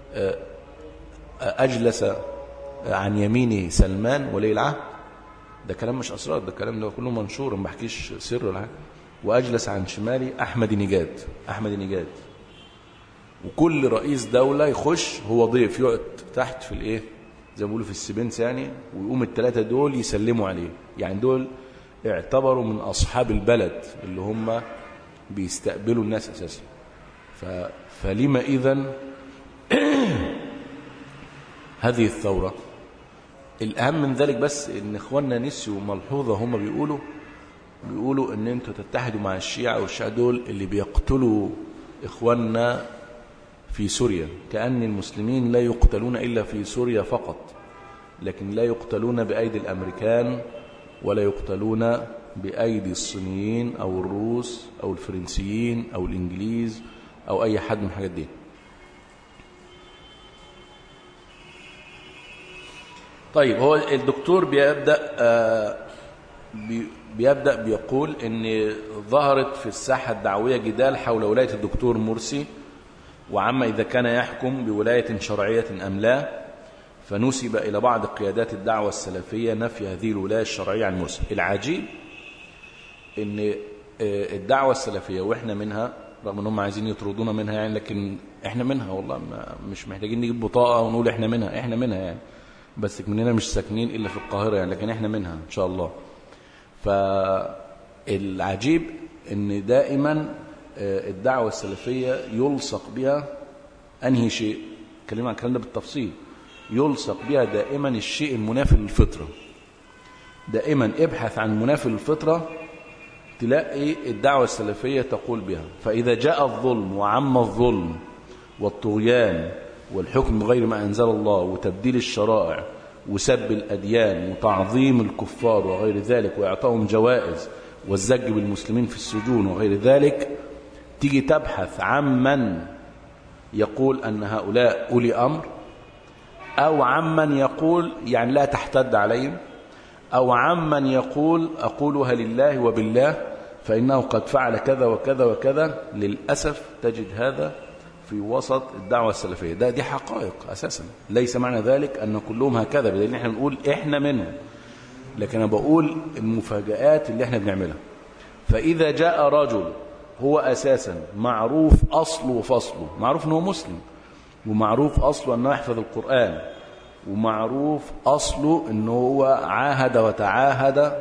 أجلس عن يمينه سلمان ولي العهد ده كلام مش أسرار ده كلام ده كله منشور ما بحكيش سر ولا حاجة وأجلس عن شمالي أحمد نجاد أحمد نجاد وكل رئيس دولة يخش هو ضيف يقعد تحت في الإيه زي ما بيقولوا في السبنس يعني ويقوم الثلاثة دول يسلموا عليه يعني دول اعتبروا من أصحاب البلد اللي هم بيستقبلوا الناس أساسا ف... فلما إذن هذه الثورة الأهم من ذلك بس إن إخواننا نسيوا ملحوظة هم بيقولوا بيقولوا إن أنتوا تتحدوا مع الشيعة والشيعة دول اللي بيقتلوا إخواننا في سوريا كأن المسلمين لا يقتلون إلا في سوريا فقط لكن لا يقتلون بأيدي الأمريكان ولا يقتلون بأيدي الصينيين أو الروس أو الفرنسيين أو الإنجليز أو أي حد من الحاجات دي طيب هو الدكتور بيبدأ آه بيبدأ بيقول ان ظهرت في الساحة الدعوية جدال حول ولاية الدكتور مرسي وعما إذا كان يحكم بولاية شرعية أم لا فنسب إلى بعض قيادات الدعوة السلفية نفي هذه الولاية الشرعية عن مرسي العجيب ان الدعوة السلفية وإحنا منها رغم أنهم عايزين يطردونا منها يعني لكن إحنا منها والله ما مش محتاجين نجيب بطاقة ونقول إحنا منها إحنا منها يعني بس مننا مش ساكنين إلا في القاهرة يعني لكن إحنا منها إن شاء الله فالعجيب ان دائما الدعوة السلفية يلصق بها أنهي شيء كلمة عن الكلام ده بالتفصيل يلصق بها دائما الشيء المنافي للفطرة دائما ابحث عن منافي للفطرة تلاقي الدعوة السلفية تقول بها فإذا جاء الظلم وعم الظلم والطغيان والحكم بغير ما أنزل الله وتبديل الشرائع وسب الأديان وتعظيم الكفار وغير ذلك وإعطائهم جوائز والزج بالمسلمين في السجون وغير ذلك تيجي تبحث عمن يقول أن هؤلاء أولي أمر أو عمن يقول يعني لا تحتد عليهم أو عمن يقول أقولها لله وبالله فإنه قد فعل كذا وكذا وكذا للأسف تجد هذا في وسط الدعوة السلفية ده دي حقائق أساسا ليس معنى ذلك أن كلهم هكذا بدليل احنا بنقول احنا منهم لكن أنا بقول المفاجآت اللي احنا بنعملها فإذا جاء رجل هو أساسا معروف أصله وفصله معروف أنه مسلم ومعروف أصله أنه يحفظ القرآن ومعروف أصله أنه هو عاهد وتعاهد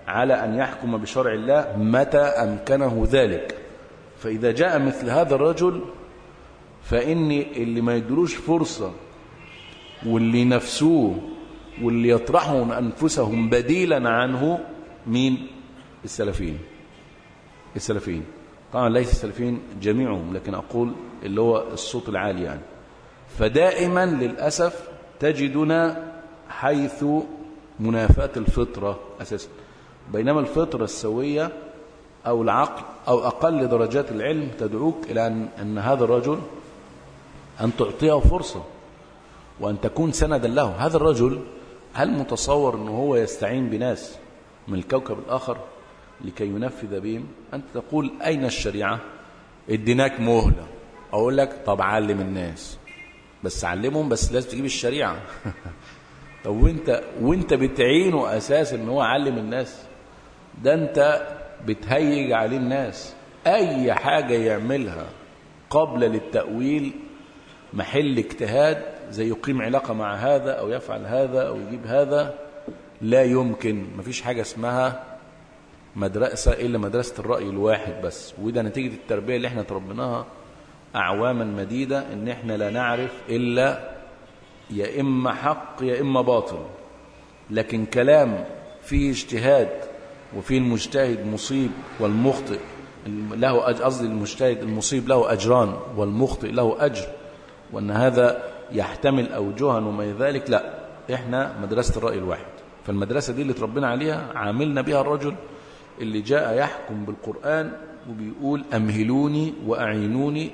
على أن يحكم بشرع الله متى أمكنه ذلك فإذا جاء مثل هذا الرجل فإن اللي ما يدروش فرصة واللي نفسوه واللي يطرحون أنفسهم بديلا عنه مين السلفيين السلفيين طبعا ليس السلفيين جميعهم لكن أقول اللي هو الصوت العالي يعني فدائما للأسف تجدنا حيث منافاة الفطرة أساسا بينما الفطرة السوية أو العقل أو أقل درجات العلم تدعوك إلى أن, أن هذا الرجل أن تعطيه فرصة وأن تكون سندا له هذا الرجل هل متصور أنه هو يستعين بناس من الكوكب الآخر لكي ينفذ بهم أنت تقول أين الشريعة اديناك مهلة أقول لك طب علم الناس بس علمهم بس لازم تجيب الشريعة طب وانت وانت بتعينه اساس ان هو علم الناس ده انت بتهيج عليه الناس اي حاجة يعملها قبل للتأويل محل اجتهاد زي يقيم علاقة مع هذا او يفعل هذا او يجيب هذا لا يمكن مفيش حاجة اسمها مدرسة إلا مدرسة الرأي الواحد بس وده نتيجة التربية اللي احنا تربيناها أعواما مديدة إن احنا لا نعرف إلا يا إما حق يا إما باطل لكن كلام فيه اجتهاد وفيه المجتهد مصيب والمخطئ له قصدي المجتهد المصيب له أجران والمخطئ له أجر وأن هذا يحتمل أوجها وما ذلك لا إحنا مدرسة الرأي الواحد فالمدرسة دي اللي تربينا عليها عاملنا بها الرجل اللي جاء يحكم بالقرآن وبيقول أمهلوني وأعينوني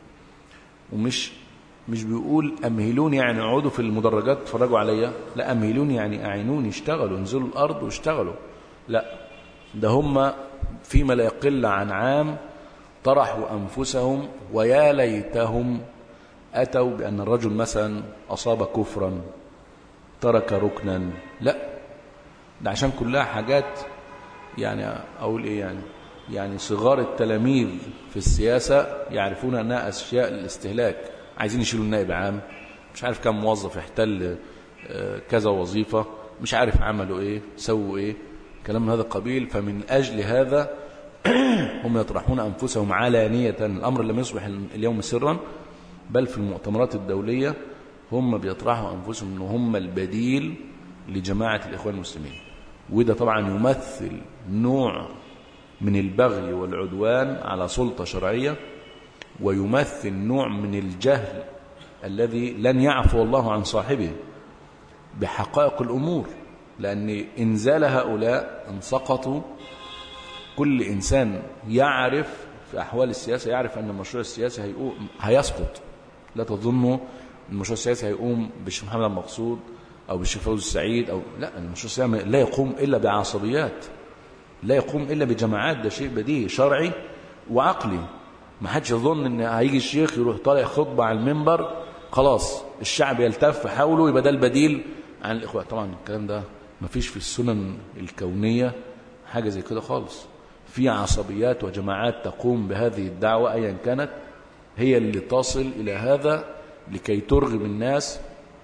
ومش مش بيقول أمهلوني يعني اقعدوا في المدرجات اتفرجوا عليا لا أمهلوني يعني أعينوني اشتغلوا انزلوا الأرض واشتغلوا لا ده هم فيما لا يقل عن عام طرحوا أنفسهم ويا ليتهم أتوا بأن الرجل مثلا أصاب كفرا ترك ركنا لا ده عشان كلها حاجات يعني أقول إيه يعني يعني صغار التلاميذ في السياسة يعرفون أنها أشياء للاستهلاك عايزين يشيلوا النائب عام مش عارف كم موظف يحتل كذا وظيفة مش عارف عملوا ايه سووا ايه كلام من هذا القبيل فمن أجل هذا هم يطرحون أنفسهم علانية الأمر لم يصبح اليوم سرا بل في المؤتمرات الدولية هم بيطرحوا أنفسهم أنه هم البديل لجماعة الإخوان المسلمين وده طبعا يمثل نوع من البغي والعدوان على سلطة شرعية ويمثل نوع من الجهل الذي لن يعفو الله عن صاحبه بحقائق الأمور لأن إنزال هؤلاء ان سقطوا كل إنسان يعرف في أحوال السياسة يعرف أن المشروع السياسي هيقوم هيسقط لا تظنوا المشروع السياسي هيقوم بالشيخ محمد المقصود أو بالشيخ فوز السعيد أو لا المشروع السياسي لا يقوم إلا بعصبيات لا يقوم إلا بجماعات ده شيء بديهي شرعي وعقلي ما حدش يظن ان هيجي الشيخ يروح طالع خطبه على المنبر خلاص الشعب يلتف حوله يبقى ده البديل عن الاخوه طبعا الكلام ده ما فيش في السنن الكونيه حاجه زي كده خالص في عصبيات وجماعات تقوم بهذه الدعوه ايا كانت هي اللي تصل الى هذا لكي ترغم الناس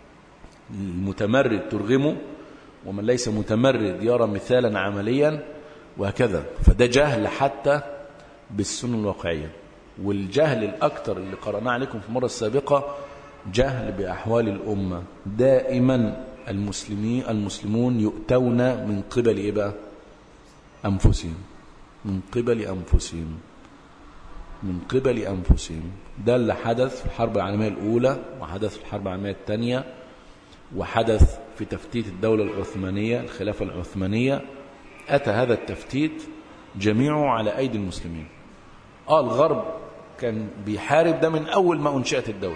المتمرد ترغمه ومن ليس متمرد يرى مثالا عمليا وهكذا فده جهل حتى بالسنن الواقعيه والجهل الأكثر اللي قرأناه عليكم في المرة السابقة جهل بأحوال الأمة دائما المسلمين المسلمون يؤتون من قبل إيه بقى أنفسهم من قبل أنفسهم من قبل أنفسهم ده اللي حدث في الحرب العالمية الأولى وحدث في الحرب العالمية الثانية وحدث في تفتيت الدولة العثمانية الخلافة العثمانية أتى هذا التفتيت جميعه على أيدي المسلمين آه الغرب كان بيحارب ده من أول ما أنشأت الدولة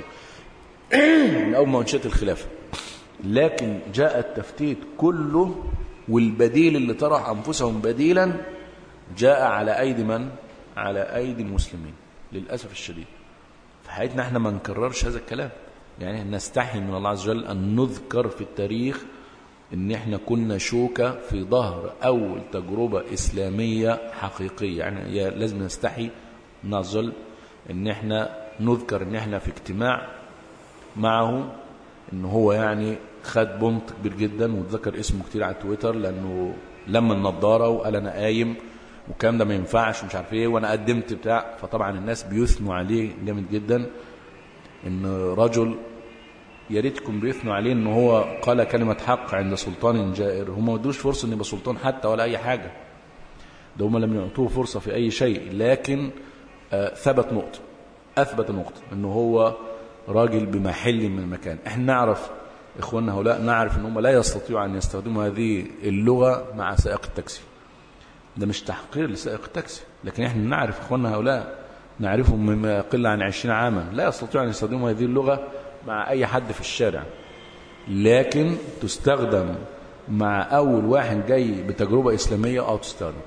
من أول ما أنشأت الخلافة لكن جاء التفتيت كله والبديل اللي طرح أنفسهم بديلا جاء على أيدي من؟ على أيدي المسلمين للأسف الشديد في حياتنا احنا ما نكررش هذا الكلام يعني نستحي من الله عز وجل أن نذكر في التاريخ ان احنا كنا شوكة في ظهر أول تجربة إسلامية حقيقية يعني لازم نستحي من الله عز وجل ان احنا نذكر ان احنا في اجتماع معه ان هو يعني خد بونت كبير جدا واتذكر اسمه كتير على تويتر لانه لم النضاره وقال انا قايم والكلام ده ما ينفعش ومش عارف ايه وانا قدمت بتاع فطبعا الناس بيثنوا عليه جامد جدا ان رجل يا ريتكم بيثنوا عليه ان هو قال كلمه حق عند سلطان جائر هم ما ادوش فرصه ان يبقى سلطان حتى ولا اي حاجه ده هم لم يعطوه فرصه في اي شيء لكن آه ثبت نقطه اثبت نقطه ان هو راجل بمحل من المكان احنا نعرف اخواننا هؤلاء نعرف ان هم لا يستطيعوا ان يستخدموا هذه اللغه مع سائق التاكسي ده مش تحقير لسائق التاكسي لكن احنا نعرف اخواننا هؤلاء نعرفهم مما يقل عن عشرين عاما لا يستطيعوا ان يستخدموا هذه اللغه مع اي حد في الشارع لكن تستخدم مع اول واحد جاي بتجربه اسلاميه اه تستخدم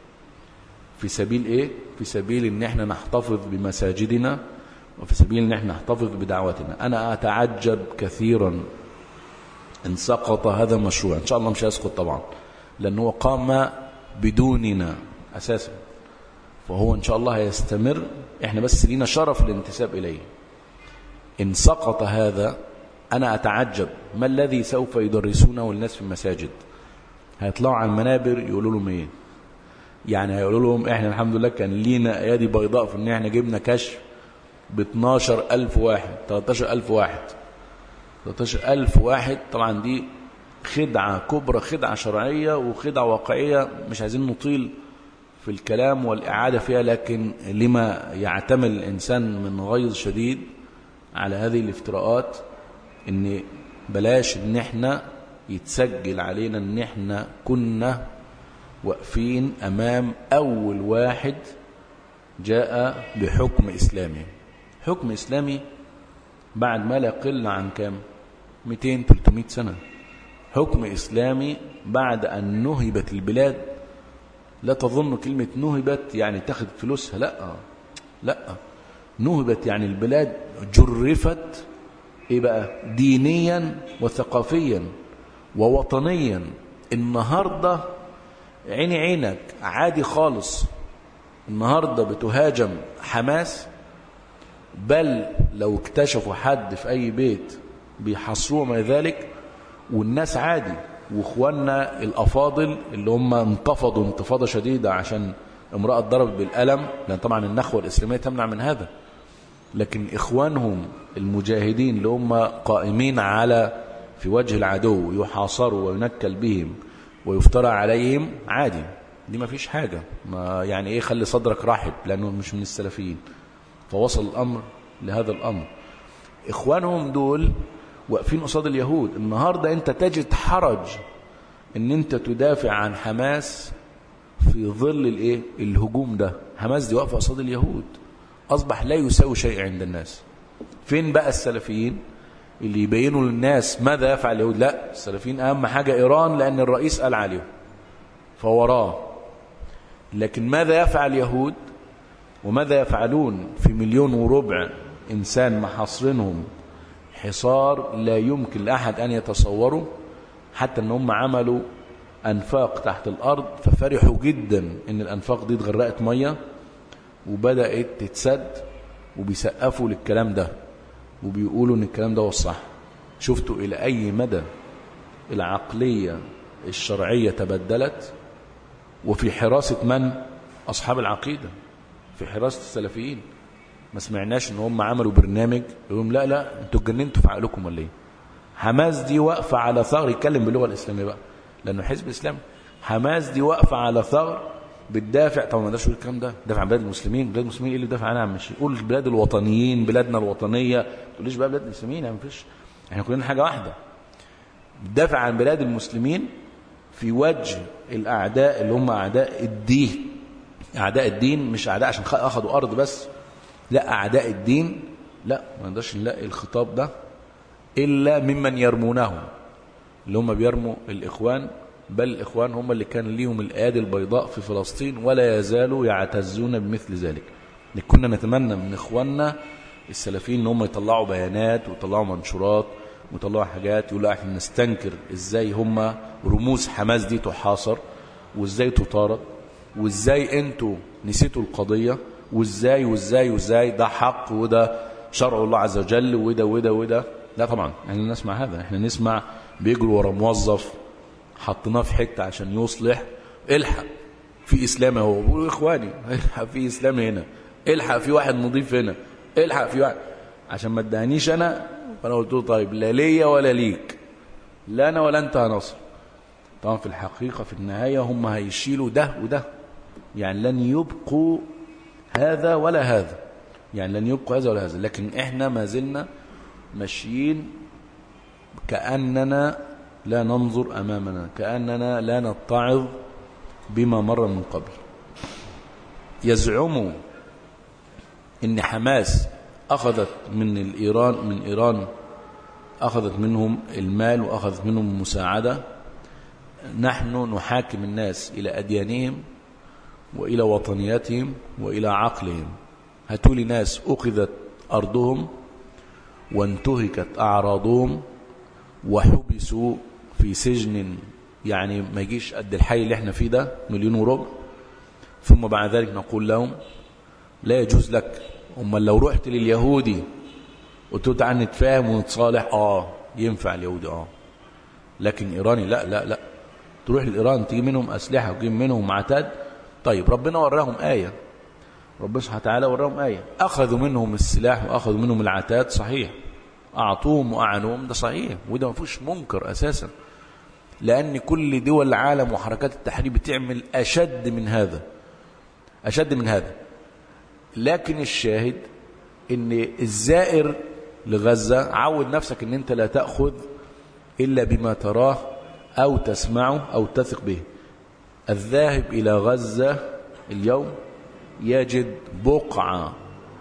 في سبيل ايه في سبيل ان احنا نحتفظ بمساجدنا وفي سبيل ان احنا نحتفظ بدعوتنا انا اتعجب كثيرا ان سقط هذا المشروع ان شاء الله مش هيسقط طبعا لانه قام بدوننا اساسا فهو ان شاء الله هيستمر احنا بس لينا شرف الانتساب اليه ان سقط هذا انا اتعجب ما الذي سوف يدرسونه الناس في المساجد هيطلعوا على المنابر يقولوا لهم ايه يعني هيقولوا لهم احنا الحمد لله كان لينا ايادي بيضاء في ان احنا جبنا كشف ب 12000 واحد 13000 واحد 13000 واحد طبعا دي خدعة كبرى خدعة شرعية وخدعة واقعية مش عايزين نطيل في الكلام والإعادة فيها لكن لما يعتمل الإنسان من غيظ شديد على هذه الافتراءات ان بلاش ان احنا يتسجل علينا ان احنا كنا واقفين امام اول واحد جاء بحكم اسلامي حكم اسلامي بعد ما لا يقل عن كام 200 300 سنه حكم اسلامي بعد ان نهبت البلاد لا تظن كلمه نهبت يعني تاخد فلوسها لا لا نهبت يعني البلاد جرفت ايه بقى دينيا وثقافيا ووطنيا النهارده عيني عينك عادي خالص النهارده بتهاجم حماس بل لو اكتشفوا حد في اي بيت بيحصروه ما ذلك والناس عادي واخواننا الافاضل اللي هم انتفضوا انتفاضه شديده عشان امراه ضربت بالقلم لان طبعا النخوه الاسلاميه تمنع من هذا لكن إخوانهم المجاهدين اللي هم قائمين على في وجه العدو يحاصروا وينكل بهم ويفترى عليهم عادي دي ما فيش حاجة ما يعني ايه خلي صدرك رحب لأنه مش من السلفيين فوصل الأمر لهذا الأمر إخوانهم دول واقفين قصاد اليهود النهاردة أنت تجد حرج أن أنت تدافع عن حماس في ظل الايه الهجوم ده حماس دي واقفة قصاد اليهود أصبح لا يساوي شيء عند الناس فين بقى السلفيين اللي يبينوا للناس ماذا يفعل اليهود لا السلفيين أهم حاجة إيران لأن الرئيس قال عليهم فوراه لكن ماذا يفعل اليهود وماذا يفعلون في مليون وربع إنسان محاصرينهم حصار لا يمكن لأحد أن يتصوره حتى أن هم عملوا أنفاق تحت الأرض ففرحوا جدا أن الأنفاق دي اتغرقت مية وبدأت تتسد وبيسقفوا للكلام ده وبيقولوا ان الكلام ده هو الصح شفتوا الى اي مدى العقلية الشرعية تبدلت وفي حراسة من اصحاب العقيدة في حراسة السلفيين ما سمعناش ان هم عملوا برنامج يقولون لا لا انتوا اتجننتوا في عقلكم ولا ايه حماس دي واقفة على ثغر يتكلم باللغة الاسلامية بقى لانه حزب اسلامي حماس دي واقفة على ثغر بتدافع طبعا ما ده يقول الكلام ده دافع عن بلاد المسلمين بلاد المسلمين ايه اللي دافع عنها مش يقول بلاد الوطنيين بلادنا الوطنيه ما تقوليش بقى بلاد المسلمين يعني مفيش احنا كلنا حاجه واحده بتدافع عن بلاد المسلمين في وجه الاعداء اللي هم اعداء الدين اعداء الدين مش اعداء عشان اخذوا ارض بس لا اعداء الدين لا ما نقدرش نلاقي الخطاب ده الا ممن يرمونهم اللي هم بيرموا الاخوان بل الإخوان هم اللي كان ليهم الآيادي البيضاء في فلسطين ولا يزالوا يعتزون بمثل ذلك كنا نتمنى من إخواننا السلفيين ان هم يطلعوا بيانات ويطلعوا منشورات ويطلعوا حاجات يقولوا احنا نستنكر ازاي هم رموز حماس دي تحاصر وازاي تطارد وازاي انتوا نسيتوا القضية وازاي وازاي وازاي ده حق وده شرع الله عز وجل وده وده وده لا طبعا احنا نسمع هذا احنا نسمع بيجروا ورا موظف حطيناه في حته عشان يصلح الحق في اسلام اهو بقول اخواني الحق في اسلام هنا الحق في واحد نضيف هنا الحق في واحد عشان ما ادانيش انا فانا قلت له طيب لا ليا ولا ليك لا انا ولا انت هنصر طبعا في الحقيقه في النهايه هم هيشيلوا ده وده يعني لن يبقوا هذا ولا هذا يعني لن يبقوا هذا ولا هذا لكن احنا ما زلنا ماشيين كأننا لا ننظر أمامنا كأننا لا نتعظ بما مر من قبل يزعموا ان حماس أخذت من الإيران من إيران أخذت منهم المال وأخذت منهم المساعدة نحن نحاكم الناس إلى أديانهم وإلى وطنياتهم وإلى عقلهم هاتوا لي ناس أخذت أرضهم وانتهكت أعراضهم وحبسوا في سجن يعني ما يجيش قد الحي اللي احنا فيه ده مليون وربع ثم بعد ذلك نقول لهم لا يجوز لك أما لو رحت لليهودي قلت له تعال نتفاهم ونتصالح اه ينفع اليهودي اه لكن ايراني لا لا لا تروح لايران تجيب منهم اسلحه وتجيب منهم عتاد طيب ربنا وراهم ايه ربنا سبحانه وتعالى وراهم ايه اخذوا منهم السلاح واخذوا منهم العتاد صحيح اعطوهم واعنوهم ده صحيح وده ما فيهوش منكر اساسا لان كل دول العالم وحركات التحرير بتعمل اشد من هذا اشد من هذا لكن الشاهد ان الزائر لغزة عود نفسك ان انت لا تأخذ الا بما تراه او تسمعه او تثق به الذاهب الى غزة اليوم يجد بقعة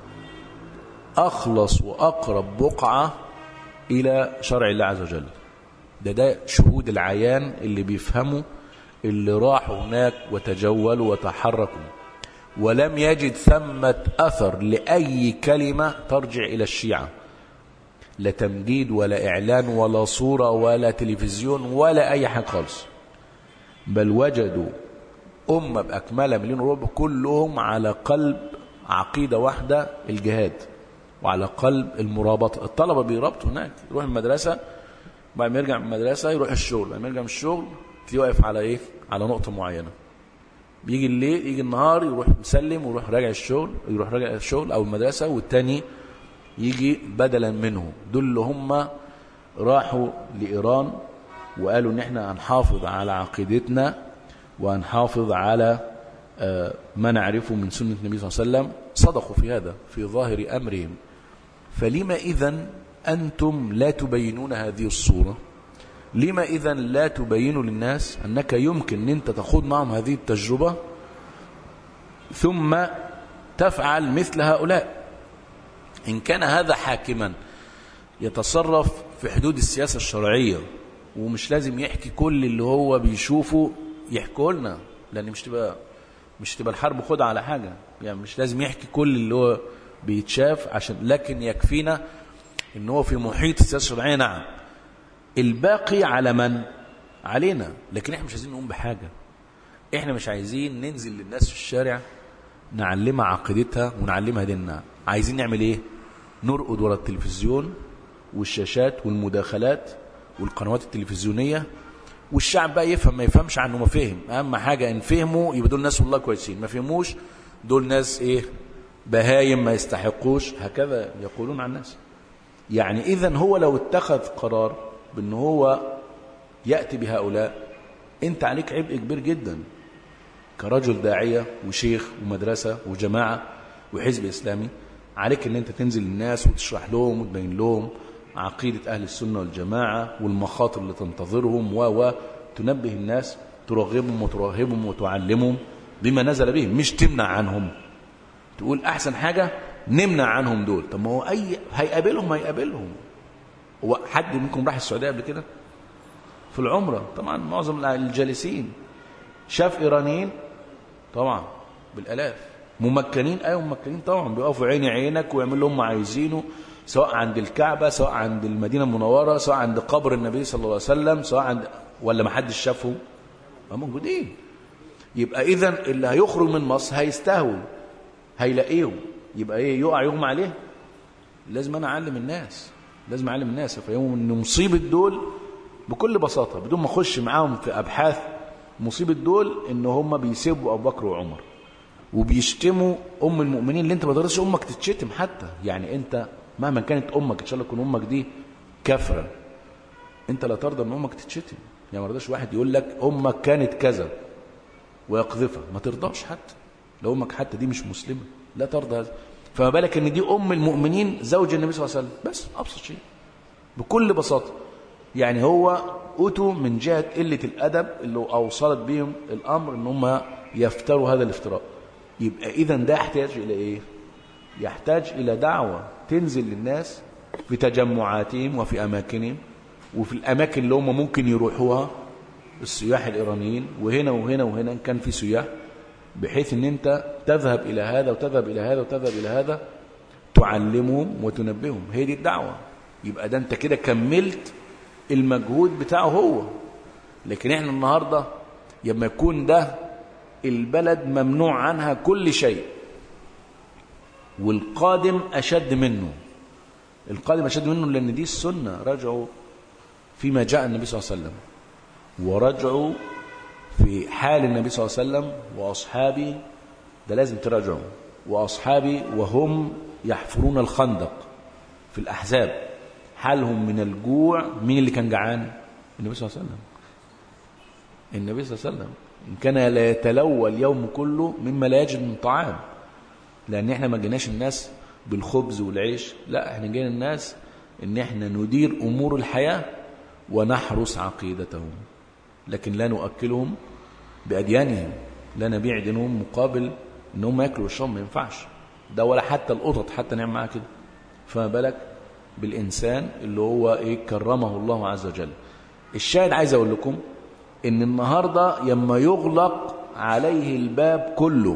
اخلص واقرب بقعة الى شرع الله عز وجل ده ده شهود العيان اللي بيفهموا اللي راحوا هناك وتجولوا وتحركوا ولم يجد ثمة أثر لأي كلمة ترجع إلى الشيعة لا تمجيد ولا إعلان ولا صورة ولا تلفزيون ولا أي حاجة خالص بل وجدوا أمة بأكملها مليون ربع كلهم على قلب عقيدة واحدة الجهاد وعلى قلب المرابطة الطلبة بيربطوا هناك يروح المدرسة بعد ما يرجع من المدرسة يروح الشغل بعد ما يرجع من الشغل تلاقيه واقف على إيه على نقطة معينة بيجي الليل يجي النهار يروح مسلم ويروح راجع الشغل يروح راجع الشغل او المدرسه والتاني يجي بدلا منه دول اللي هم راحوا لايران وقالوا ان احنا هنحافظ على عقيدتنا وهنحافظ على ما نعرفه من سنه النبي صلى الله عليه وسلم صدقوا في هذا في ظاهر امرهم فلما اذا انتم لا تبينون هذه الصوره لما إذا لا تبين للناس أنك يمكن أن أنت تخوض معهم هذه التجربة ثم تفعل مثل هؤلاء إن كان هذا حاكما يتصرف في حدود السياسة الشرعية ومش لازم يحكي كل اللي هو بيشوفه يحكوا لنا لأن مش تبقى مش تبقى الحرب خدعة على حاجة يعني مش لازم يحكي كل اللي هو بيتشاف عشان لكن يكفينا ان هو في محيط السياسة الشرعية نعم الباقي على من علينا لكن احنا مش عايزين نقوم بحاجة احنا مش عايزين ننزل للناس في الشارع نعلمها عقيدتها ونعلمها ديننا عايزين نعمل ايه نرقد ورا التلفزيون والشاشات والمداخلات والقنوات التلفزيونية والشعب بقى يفهم ما يفهمش عنه ما فهم اهم حاجة ان فهموا يبقى دول ناس والله كويسين ما فهموش دول ناس ايه بهايم ما يستحقوش هكذا يقولون عن الناس يعني اذا هو لو اتخذ قرار بان هو يأتي بهؤلاء انت عليك عبء كبير جدا كرجل داعية وشيخ ومدرسة وجماعة وحزب إسلامي عليك ان انت تنزل للناس وتشرح لهم وتبين لهم عقيدة أهل السنة والجماعة والمخاطر اللي تنتظرهم و تنبه الناس ترغبهم وترهبهم وتعلمهم بما نزل بهم مش تمنع عنهم تقول أحسن حاجة نمنع عنهم دول طب ما هو أي هيقابلهم هيقابلهم هو حد منكم راح السعودية قبل كده في العمرة طبعا معظم الجالسين شاف إيرانيين طبعا بالألاف ممكنين أيوة ممكنين طبعا بيقفوا عيني عينك ويعملوا اللي هم عايزينه سواء عند الكعبة سواء عند المدينة المنورة سواء عند قبر النبي صلى الله عليه وسلم سواء عند ولا ما حدش شافهم موجودين يبقى إذا اللي هيخرج من مصر هيستهوي هيلاقيهم يبقى ايه يقع يغمى عليه لازم انا اعلم الناس لازم اعلم الناس افهمهم ان مصيبه دول بكل بساطة بدون ما اخش معاهم في ابحاث مصيبة دول ان هم بيسبوا ابو بكر وعمر وبيشتموا ام المؤمنين اللي انت ما تقدرش امك تتشتم حتى يعني انت مهما كانت امك ان شاء الله تكون امك دي كافره انت لا ترضى ان امك تتشتم يعني ما رضاش واحد يقول لك امك كانت كذا ويقذفها ما ترضاش حتى لو امك حتى دي مش مسلمه لا ترضى هذا فما بالك ان دي ام المؤمنين زوج النبي صلى الله عليه وسلم بس ابسط شيء بكل بساطه يعني هو اتوا من جهه قله الادب اللي اوصلت بهم الامر ان هم يفتروا هذا الافتراء يبقى اذا ده يحتاج الى ايه يحتاج الى دعوه تنزل للناس في تجمعاتهم وفي اماكنهم وفي الاماكن اللي هم ممكن يروحوها السياح الايرانيين وهنا وهنا وهنا إن كان في سياح بحيث ان انت تذهب الى هذا وتذهب الى هذا وتذهب الى هذا تعلمهم وتنبههم هي دي الدعوه يبقى ده انت كده كملت المجهود بتاعه هو لكن احنا النهارده لما يكون ده البلد ممنوع عنها كل شيء والقادم اشد منه القادم اشد منه لان دي السنه رجعوا فيما جاء النبي صلى الله عليه وسلم ورجعوا في حال النبي صلى الله عليه وسلم واصحابه ده لازم تراجعوا واصحابي وهم يحفرون الخندق في الاحزاب حالهم من الجوع مين اللي كان جعان النبي صلى الله عليه وسلم النبي صلى الله عليه وسلم إن كان لا يتلوى اليوم كله مما لا يجد من طعام لأن احنا ما جيناش الناس بالخبز والعيش لا احنا جينا الناس ان احنا ندير أمور الحياة ونحرس عقيدتهم لكن لا نؤكلهم بأديانهم لا نبيع دينهم مقابل ان هم ياكلوا ويشربوا ما ينفعش ده ولا حتى القطط حتى نعمل معاها كده فما بالك بالإنسان اللي هو إيه كرمه الله عز وجل الشاهد عايز أقول لكم إن النهاردة لما يغلق عليه الباب كله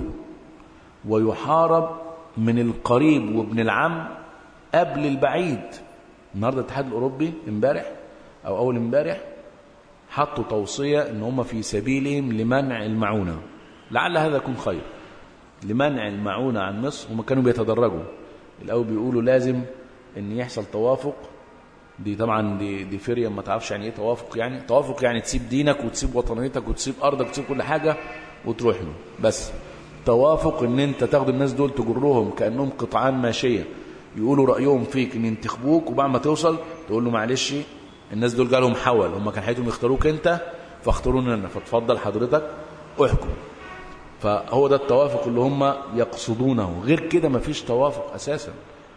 ويحارب من القريب وابن العم قبل البعيد النهاردة الاتحاد الأوروبي امبارح أو أول امبارح حطوا توصية إن هم في سبيلهم لمنع المعونة لعل هذا يكون خير لمنع المعونة عن مصر هم كانوا بيتدرجوا الأول بيقولوا لازم ان يحصل توافق دي طبعا دي دي فريه ما تعرفش يعني ايه توافق يعني توافق يعني تسيب دينك وتسيب وطنيتك وتسيب ارضك وتسيب كل حاجه وتروح له بس توافق ان انت تاخد الناس دول تجرهم كانهم قطعان ماشيه يقولوا رايهم فيك ان ينتخبوك وبعد ما توصل تقول له معلش الناس دول جالهم حول هم كان حياتهم يختاروك انت فاختاروني انا فتفضل حضرتك احكم فهو ده التوافق اللي هم يقصدونه غير كده مفيش توافق اساسا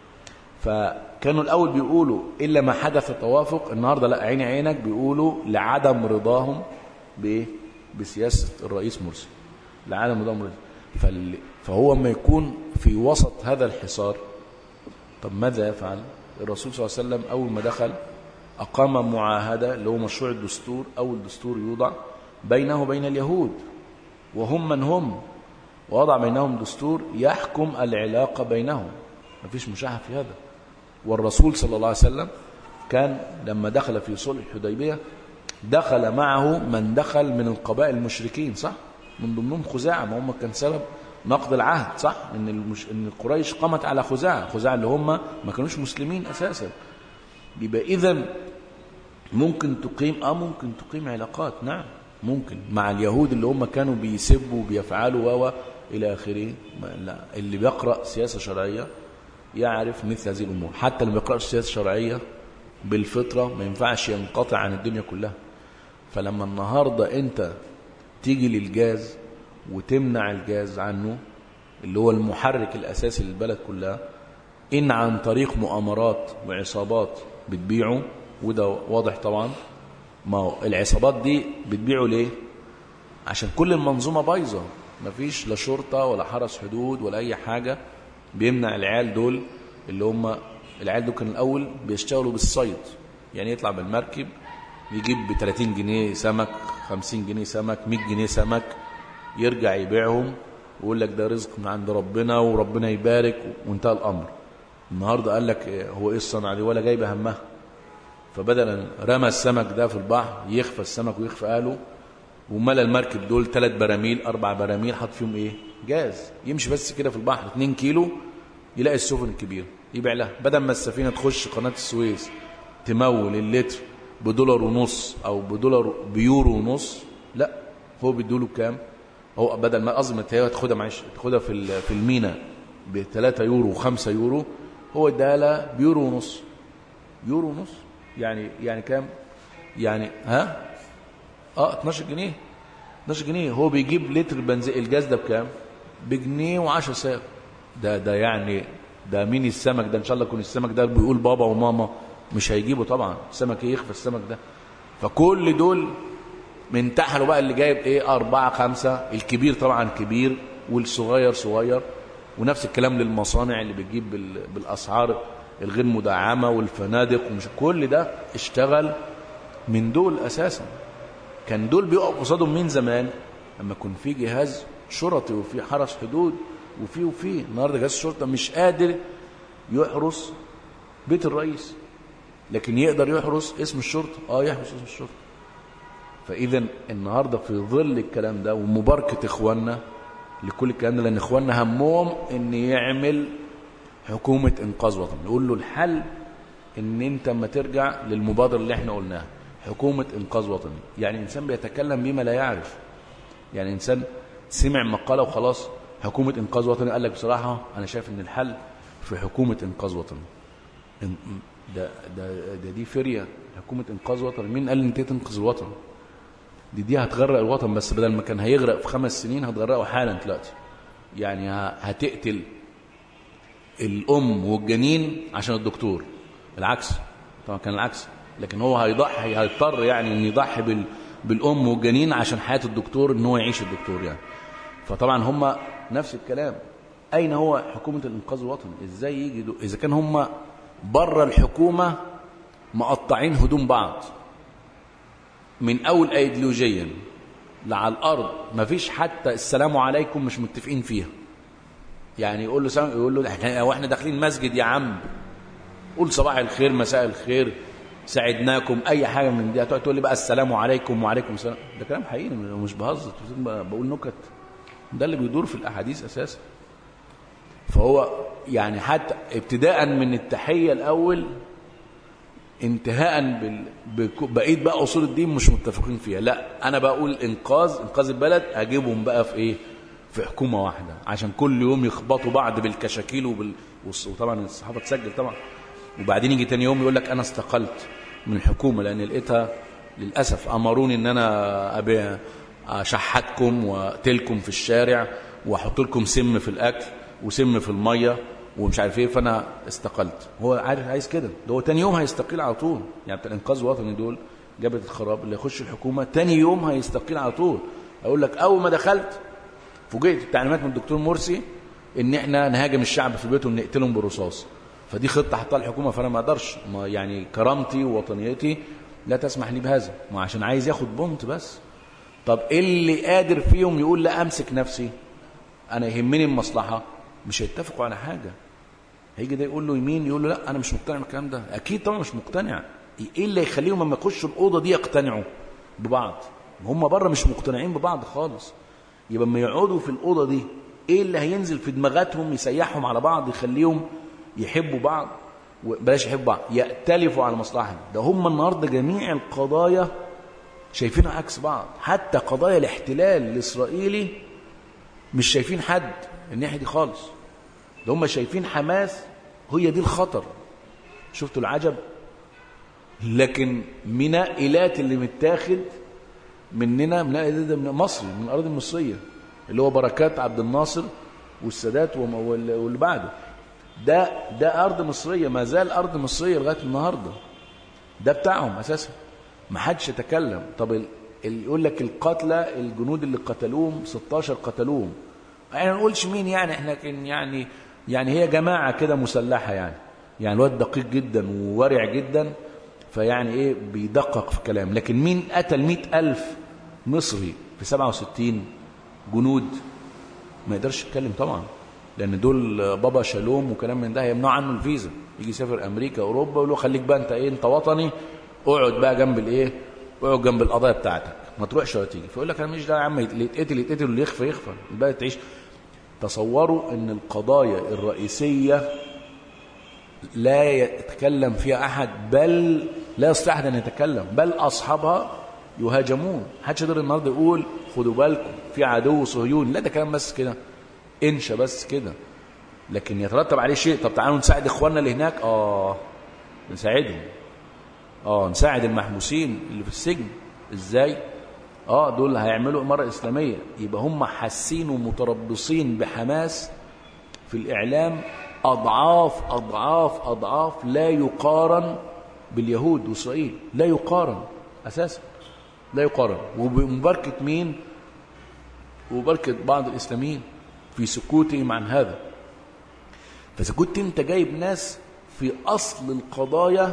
فكانوا الأول بيقولوا إلا ما حدث توافق النهاردة لا عيني عينك بيقولوا لعدم رضاهم بإيه؟ بسياسة الرئيس مرسي لعدم رضاهم رضاهم فال... فهو ما يكون في وسط هذا الحصار طب ماذا يفعل الرسول صلى الله عليه وسلم أول ما دخل أقام معاهدة اللي هو مشروع الدستور أو الدستور يوضع بينه وبين اليهود وهم من هم ووضع بينهم دستور يحكم العلاقة بينهم ما فيش مشاحة في هذا والرسول صلى الله عليه وسلم كان لما دخل في صلح الحديبية دخل معه من دخل من القبائل المشركين صح من ضمنهم خزاعة ما هم كان سبب نقض العهد صح ان المش... ان قريش قامت على خزاعة خزاعة اللي هم ما كانوش مسلمين اساسا يبقى اذا ممكن تقيم اه ممكن تقيم علاقات نعم ممكن مع اليهود اللي هم كانوا بيسبوا وبيفعلوا و الى اخره لا اللي بيقرا سياسه شرعيه يعرف مثل هذه الأمور حتى لما يقرأ السياسة الشرعية بالفطرة ما ينفعش ينقطع عن الدنيا كلها فلما النهاردة أنت تيجي للجاز وتمنع الجاز عنه اللي هو المحرك الأساسي للبلد كلها إن عن طريق مؤامرات وعصابات بتبيعه وده واضح طبعا ما هو العصابات دي بتبيعه ليه عشان كل المنظومة بايظة مفيش لا شرطة ولا حرس حدود ولا أي حاجة بيمنع العيال دول اللي هم العيال دول كانوا الاول بيشتغلوا بالصيد يعني يطلع بالمركب يجيب ب 30 جنيه سمك 50 جنيه سمك 100 جنيه سمك يرجع يبيعهم ويقول لك ده رزق من عند ربنا وربنا يبارك وانتهى الامر النهارده قال لك هو ايه الصنعه دي ولا جايبه همها فبدلا رمى السمك ده في البحر يخفى السمك ويخفى اهله وملى المركب دول ثلاث براميل اربع براميل حط فيهم ايه جاز يمشي بس كده في البحر 2 كيلو يلاقي السفن الكبيره يبيع لها بدل ما السفينه تخش قناه السويس تمول اللتر بدولار ونص او بدولار بيورو ونص لا هو بيدوله بكام هو بدل ما قصدي ما هي تاخدها معلش تاخدها في ال- في المينا ب 3 يورو و5 يورو هو اداها بيورو ونص يورو ونص يعني يعني كام يعني ها اه 12 جنيه 12 جنيه هو بيجيب لتر بنزين الجاز ده بكام بجنيه و10 ساغ ده ده يعني ده مين السمك ده ان شاء الله يكون السمك ده بيقول بابا وماما مش هيجيبه طبعا السمك ايه يخفى السمك ده فكل دول من تحته بقى اللي جايب ايه أربعة خمسة الكبير طبعا كبير والصغير صغير ونفس الكلام للمصانع اللي بتجيب بال- بالأسعار الغير مدعمة والفنادق ومش كل ده اشتغل من دول أساسا كان دول بيقف قصادهم مين زمان لما يكون في جهاز شرطي وفي حرس حدود وفي وفي النهارده جهاز الشرطه مش قادر يحرس بيت الرئيس لكن يقدر يحرس اسم الشرطه اه يحرس اسم الشرطه فاذا النهارده في ظل الكلام ده ومباركه اخواننا لكل الكلام ده لان اخواننا همهم ان يعمل حكومه انقاذ وطني يقول له الحل ان انت اما ترجع للمبادره اللي احنا قلناها حكومه انقاذ وطني يعني انسان بيتكلم بما لا يعرف يعني انسان سمع مقاله وخلاص حكومه انقاذ وطني قال لك بصراحه انا شايف ان الحل في حكومه انقاذ وطني إن- ده ده ده دي فريه حكومه انقاذ وطني مين قال ان انت تنقذ الوطن دي دي هتغرق الوطن بس بدل ما كان هيغرق في خمس سنين هتغرقه حالا دلوقتي يعني ه- هتقتل الام والجنين عشان الدكتور العكس طبعا كان العكس لكن هو هيضحي هيضطر يعني ان يضحي بال بالام والجنين عشان حياه الدكتور ان هو يعيش الدكتور يعني فطبعا هم نفس الكلام اين هو حكومه الانقاذ الوطني ازاي يجي دو... اذا كان هم بره الحكومه مقطعين هدوم بعض من اول ايديولوجيا لعلى الارض مفيش حتى السلام عليكم مش متفقين فيها يعني يقول له سلام يقول له احنا واحنا داخلين مسجد يا عم قول صباح الخير مساء الخير ساعدناكم اي حاجه من دي هتقعد تقول لي بقى السلام عليكم وعليكم السلام ده كلام حقيقي مش بهزر بقول نكت ده اللي بيدور في الاحاديث اساسا فهو يعني حتى ابتداء من التحيه الاول انتهاء بال... بك- بقيت بقى اصول الدين مش متفقين فيها لا انا بقول انقاذ انقاذ البلد اجيبهم بقى في ايه في حكومه واحده عشان كل يوم يخبطوا بعض بالكشاكيل وبال... والص- وطبعا الصحافه تسجل طبعا وبعدين يجي تاني يوم يقول لك انا استقلت من الحكومه لان لقيتها للاسف امروني ان انا ابي اشحتكم واقتلكم في الشارع واحط لكم سم في الاكل وسم في الميه ومش عارف ايه فانا استقلت هو عارف عايز كده ده هو تاني يوم هيستقيل على طول يعني بتاع الانقاذ الوطني دول جبهه الخراب اللي يخش الحكومه تاني يوم هيستقيل على طول اقول لك اول ما دخلت فوجئت التعليمات من الدكتور مرسي ان احنا نهاجم الشعب في بيتهم نقتلهم بالرصاص فدي خطه حطها الحكومه فانا ما اقدرش ما يعني كرامتي ووطنيتي لا تسمح لي بهذا ما عشان عايز ياخد بونت بس طب ايه اللي قادر فيهم يقول لا امسك نفسي انا يهمني المصلحه مش هيتفقوا على حاجه هيجي ده يقول له يمين يقول له لا انا مش مقتنع بالكلام ده اكيد طبعا مش مقتنع ايه اللي يخليهم لما يخشوا الاوضه دي يقتنعوا ببعض هم بره مش مقتنعين ببعض خالص يبقى لما يقعدوا في الاوضه دي ايه اللي هينزل في دماغاتهم يسيحهم على بعض يخليهم يحبوا بعض بلاش يحبوا بعض يأتلفوا على مصلحة ده هم النهارده جميع القضايا شايفينها عكس بعض حتى قضايا الاحتلال الإسرائيلي مش شايفين حد الناحية دي خالص ده هم شايفين حماس هي دي الخطر شفتوا العجب لكن منائلات اللي متاخد مننا منائلات ده من مصري من الأراضي المصرية اللي هو بركات عبد الناصر والسادات وم- وال- واللي بعده ده ده أرض مصرية ما زال أرض مصرية لغاية النهاردة ده بتاعهم أساسا ما حدش يتكلم طب ال- ال- يقول لك القتلى الجنود اللي قتلوهم 16 قتلوهم احنا ما نقولش مين يعني احنا كان يعني يعني هي جماعة كده مسلحة يعني يعني الواد دقيق جدا وورع جدا فيعني ايه بيدقق في الكلام لكن مين قتل مئة ألف مصري في 67 جنود ما يقدرش يتكلم طبعا لان دول بابا شالوم وكلام من ده هيمنعوا عنه الفيزا يجي يسافر امريكا اوروبا يقول له خليك بقى انت ايه انت وطني اقعد بقى جنب الايه اقعد جنب القضايا بتاعتك ما تروحش ولا تيجي فيقول لك انا مش دعوه يا عم اللي يتقتل يتقتل واللي يخفى يخفى البلد تعيش تصوروا ان القضايا الرئيسيه لا يتكلم فيها احد بل لا يستطيع احد ان يتكلم بل اصحابها يهاجمون محدش يقدر النهارده يقول خدوا بالكم في عدو صهيوني لا ده كلام بس كده انشا بس كده لكن يترتب عليه شيء طب تعالوا نساعد اخواننا اللي هناك اه نساعدهم اه نساعد المحبوسين اللي في السجن ازاي اه دول هيعملوا اماره اسلاميه يبقى هم حاسين ومتربصين بحماس في الاعلام اضعاف اضعاف اضعاف لا يقارن باليهود واسرائيل لا يقارن اساسا لا يقارن وبمباركه مين وبركه بعض الاسلاميين في سكوتهم عن هذا فاذا كنت انت جايب ناس في اصل القضايا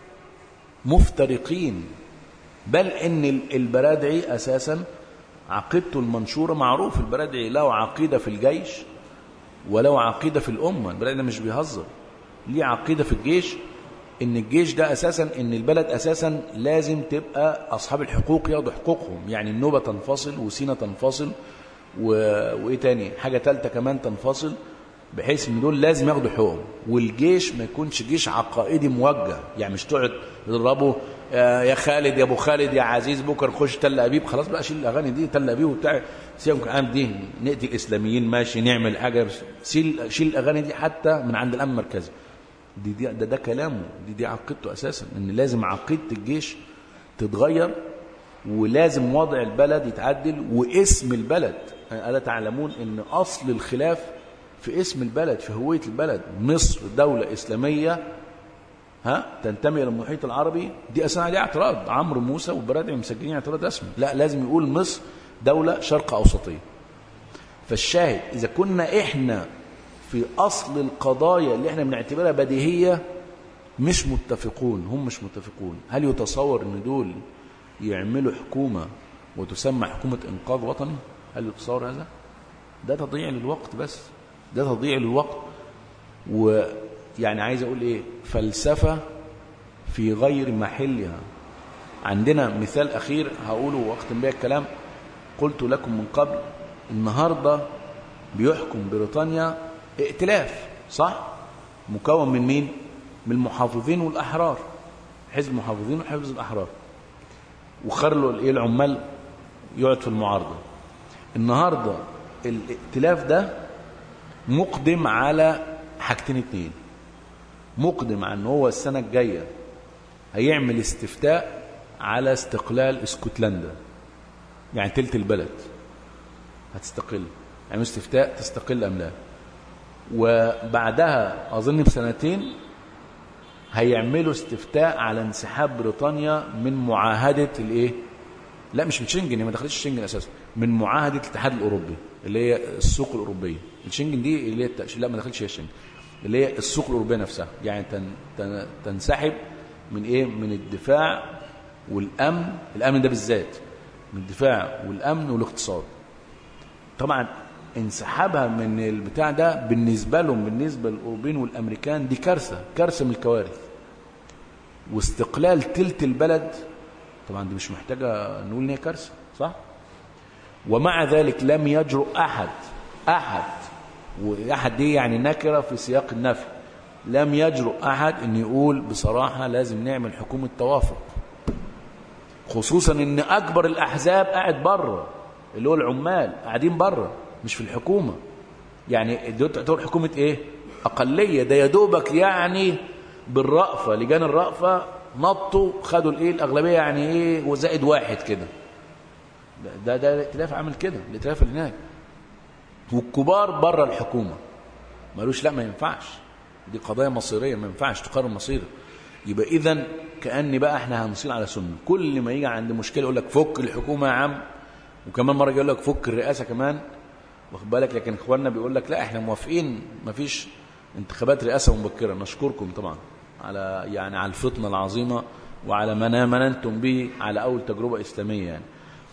مفترقين بل ان البرادعي اساسا عقيدته المنشوره معروف البرادعي له عقيده في الجيش وله عقيده في الامه البرادعي ده مش بيهزر ليه عقيده في الجيش ان الجيش ده اساسا ان البلد اساسا لازم تبقى اصحاب الحقوق ياخدوا حقوقهم يعني النوبه تنفصل وسينا تنفصل و... وايه تاني حاجه ثالثه كمان تنفصل بحيث ان دول لازم ياخدوا حقوقهم والجيش ما يكونش جيش عقائدي موجه يعني مش تقعد تضربه يا خالد يا ابو خالد يا عزيز بكره نخش تل ابيب خلاص بقى شيل الاغاني دي تل ابيب وبتاع سيبك عام دي نقتل الاسلاميين ماشي نعمل حاجه شيل شيل الاغاني دي حتى من عند الامن المركزي دي, دي ده ده كلامه دي دي عقيدته اساسا ان لازم عقيده الجيش تتغير ولازم وضع البلد يتعدل واسم البلد الا تعلمون ان اصل الخلاف في اسم البلد في هويه البلد مصر دوله اسلاميه ها تنتمي الى المحيط العربي دي اساسا عليها اعتراض عمرو موسى والبرادعي مسجلين اعتراض رسمي لا لازم يقول مصر دوله شرق اوسطيه فالشاهد اذا كنا احنا في اصل القضايا اللي احنا بنعتبرها بديهيه مش متفقون هم مش متفقون هل يتصور ان دول يعملوا حكومه وتسمى حكومه انقاذ وطني هل يتصور هذا ده تضييع للوقت بس ده تضييع للوقت ويعني عايز اقول ايه فلسفه في غير محلها عندنا مثال اخير هقوله واختم بيه الكلام قلت لكم من قبل النهارده بيحكم بريطانيا ائتلاف صح مكون من مين من المحافظين والاحرار حزب المحافظين وحزب الاحرار وخرلوا الايه العمال يقعد في المعارضه النهارده الائتلاف ده مقدم على حاجتين اتنين مقدم على ان هو السنه الجايه هيعمل استفتاء على استقلال اسكتلندا يعني تلت البلد هتستقل يعني استفتاء تستقل ام لا وبعدها اظن بسنتين هيعملوا استفتاء على انسحاب بريطانيا من معاهده الايه لا مش من شنجن هي ما دخلتش شنجن اساسا من معاهده الاتحاد الاوروبي اللي هي السوق الاوروبيه الشنجن دي اللي هي التأشير لا ما دخلتش هي الشنجن اللي هي السوق الاوروبيه نفسها يعني تن تن تنسحب من ايه من الدفاع والامن الامن ده بالذات من الدفاع والامن والاقتصاد طبعا انسحابها من البتاع ده بالنسبه لهم بالنسبه للاوروبيين والامريكان دي كارثه كارثه من الكوارث واستقلال تلت البلد طبعا دي مش محتاجه نقول ان هي كارثه صح ومع ذلك لم يجرؤ احد احد واحد دي يعني نكره في سياق النفي لم يجرؤ احد ان يقول بصراحه لازم نعمل حكومه توافق خصوصا ان اكبر الاحزاب قاعد بره اللي هو العمال قاعدين بره مش في الحكومه يعني دول تعتبر حكومه ايه اقليه ده يا دوبك يعني بالرأفه لجان الرأفه نطوا خدوا الايه الاغلبيه يعني ايه وزائد واحد كده ده ده الائتلاف عمل كده الائتلاف اللي هناك والكبار بره الحكومه مالوش لا ما ينفعش دي قضايا مصيريه ما ينفعش تقارن مصيرك يبقى اذا كاني بقى احنا هنصير على سنه كل ما يجي عند مشكله يقول لك فك الحكومه يا عم وكمان مره يقول لك فك الرئاسه كمان واخد بالك لكن اخواننا بيقول لك لا احنا موافقين مفيش انتخابات رئاسه مبكره نشكركم طبعا على يعني على الفطنه العظيمه وعلى ما مننتم به على اول تجربه اسلاميه يعني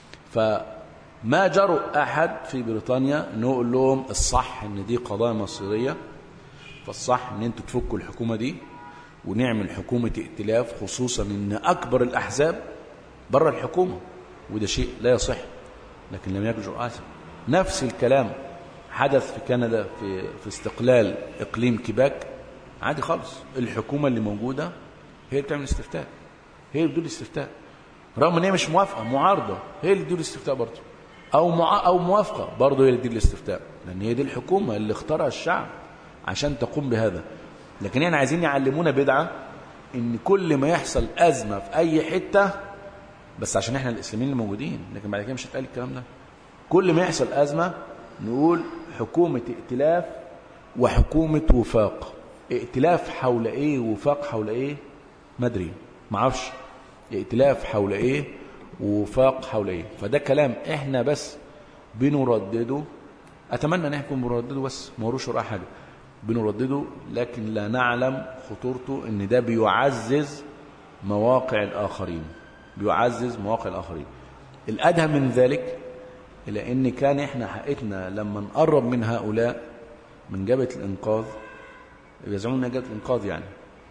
فما جرؤ احد في بريطانيا انه يقول لهم الصح ان دي قضايا مصيريه فالصح ان انتوا تفكوا الحكومه دي ونعمل حكومه ائتلاف خصوصا ان اكبر الاحزاب بره الحكومه وده شيء لا يصح لكن لم يجرؤ احد نفس الكلام حدث في كندا في في استقلال اقليم كيباك عادي خالص الحكومه اللي موجوده هي اللي بتعمل استفتاء هي اللي بتدور الاستفتاء رغم ان هي مش موافقه معارضه هي اللي بتدور الاستفتاء برضه او مع او موافقه برضه هي اللي بتدور الاستفتاء لان هي دي الحكومه اللي اختارها الشعب عشان تقوم بهذا لكن احنا عايزين يعلمونا بدعه ان كل ما يحصل ازمه في اي حته بس عشان احنا الاسلاميين اللي موجودين لكن بعد كده مش هتقال الكلام ده كل ما يحصل ازمه نقول حكومه ائتلاف وحكومه وفاق ائتلاف حول ايه ووفاق حول ايه ما ادري ما اعرفش ائتلاف حول ايه ووفاق حول ايه فده كلام احنا بس بنردده اتمنى ان احنا نكون بنردده بس ما وروش وراء حاجه بنردده لكن لا نعلم خطورته ان ده بيعزز مواقع الاخرين بيعزز مواقع الاخرين الادهى من ذلك الى ان كان احنا حقيقتنا لما نقرب من هؤلاء من جبهه الانقاذ يزعمون انها جبهه الانقاذ يعني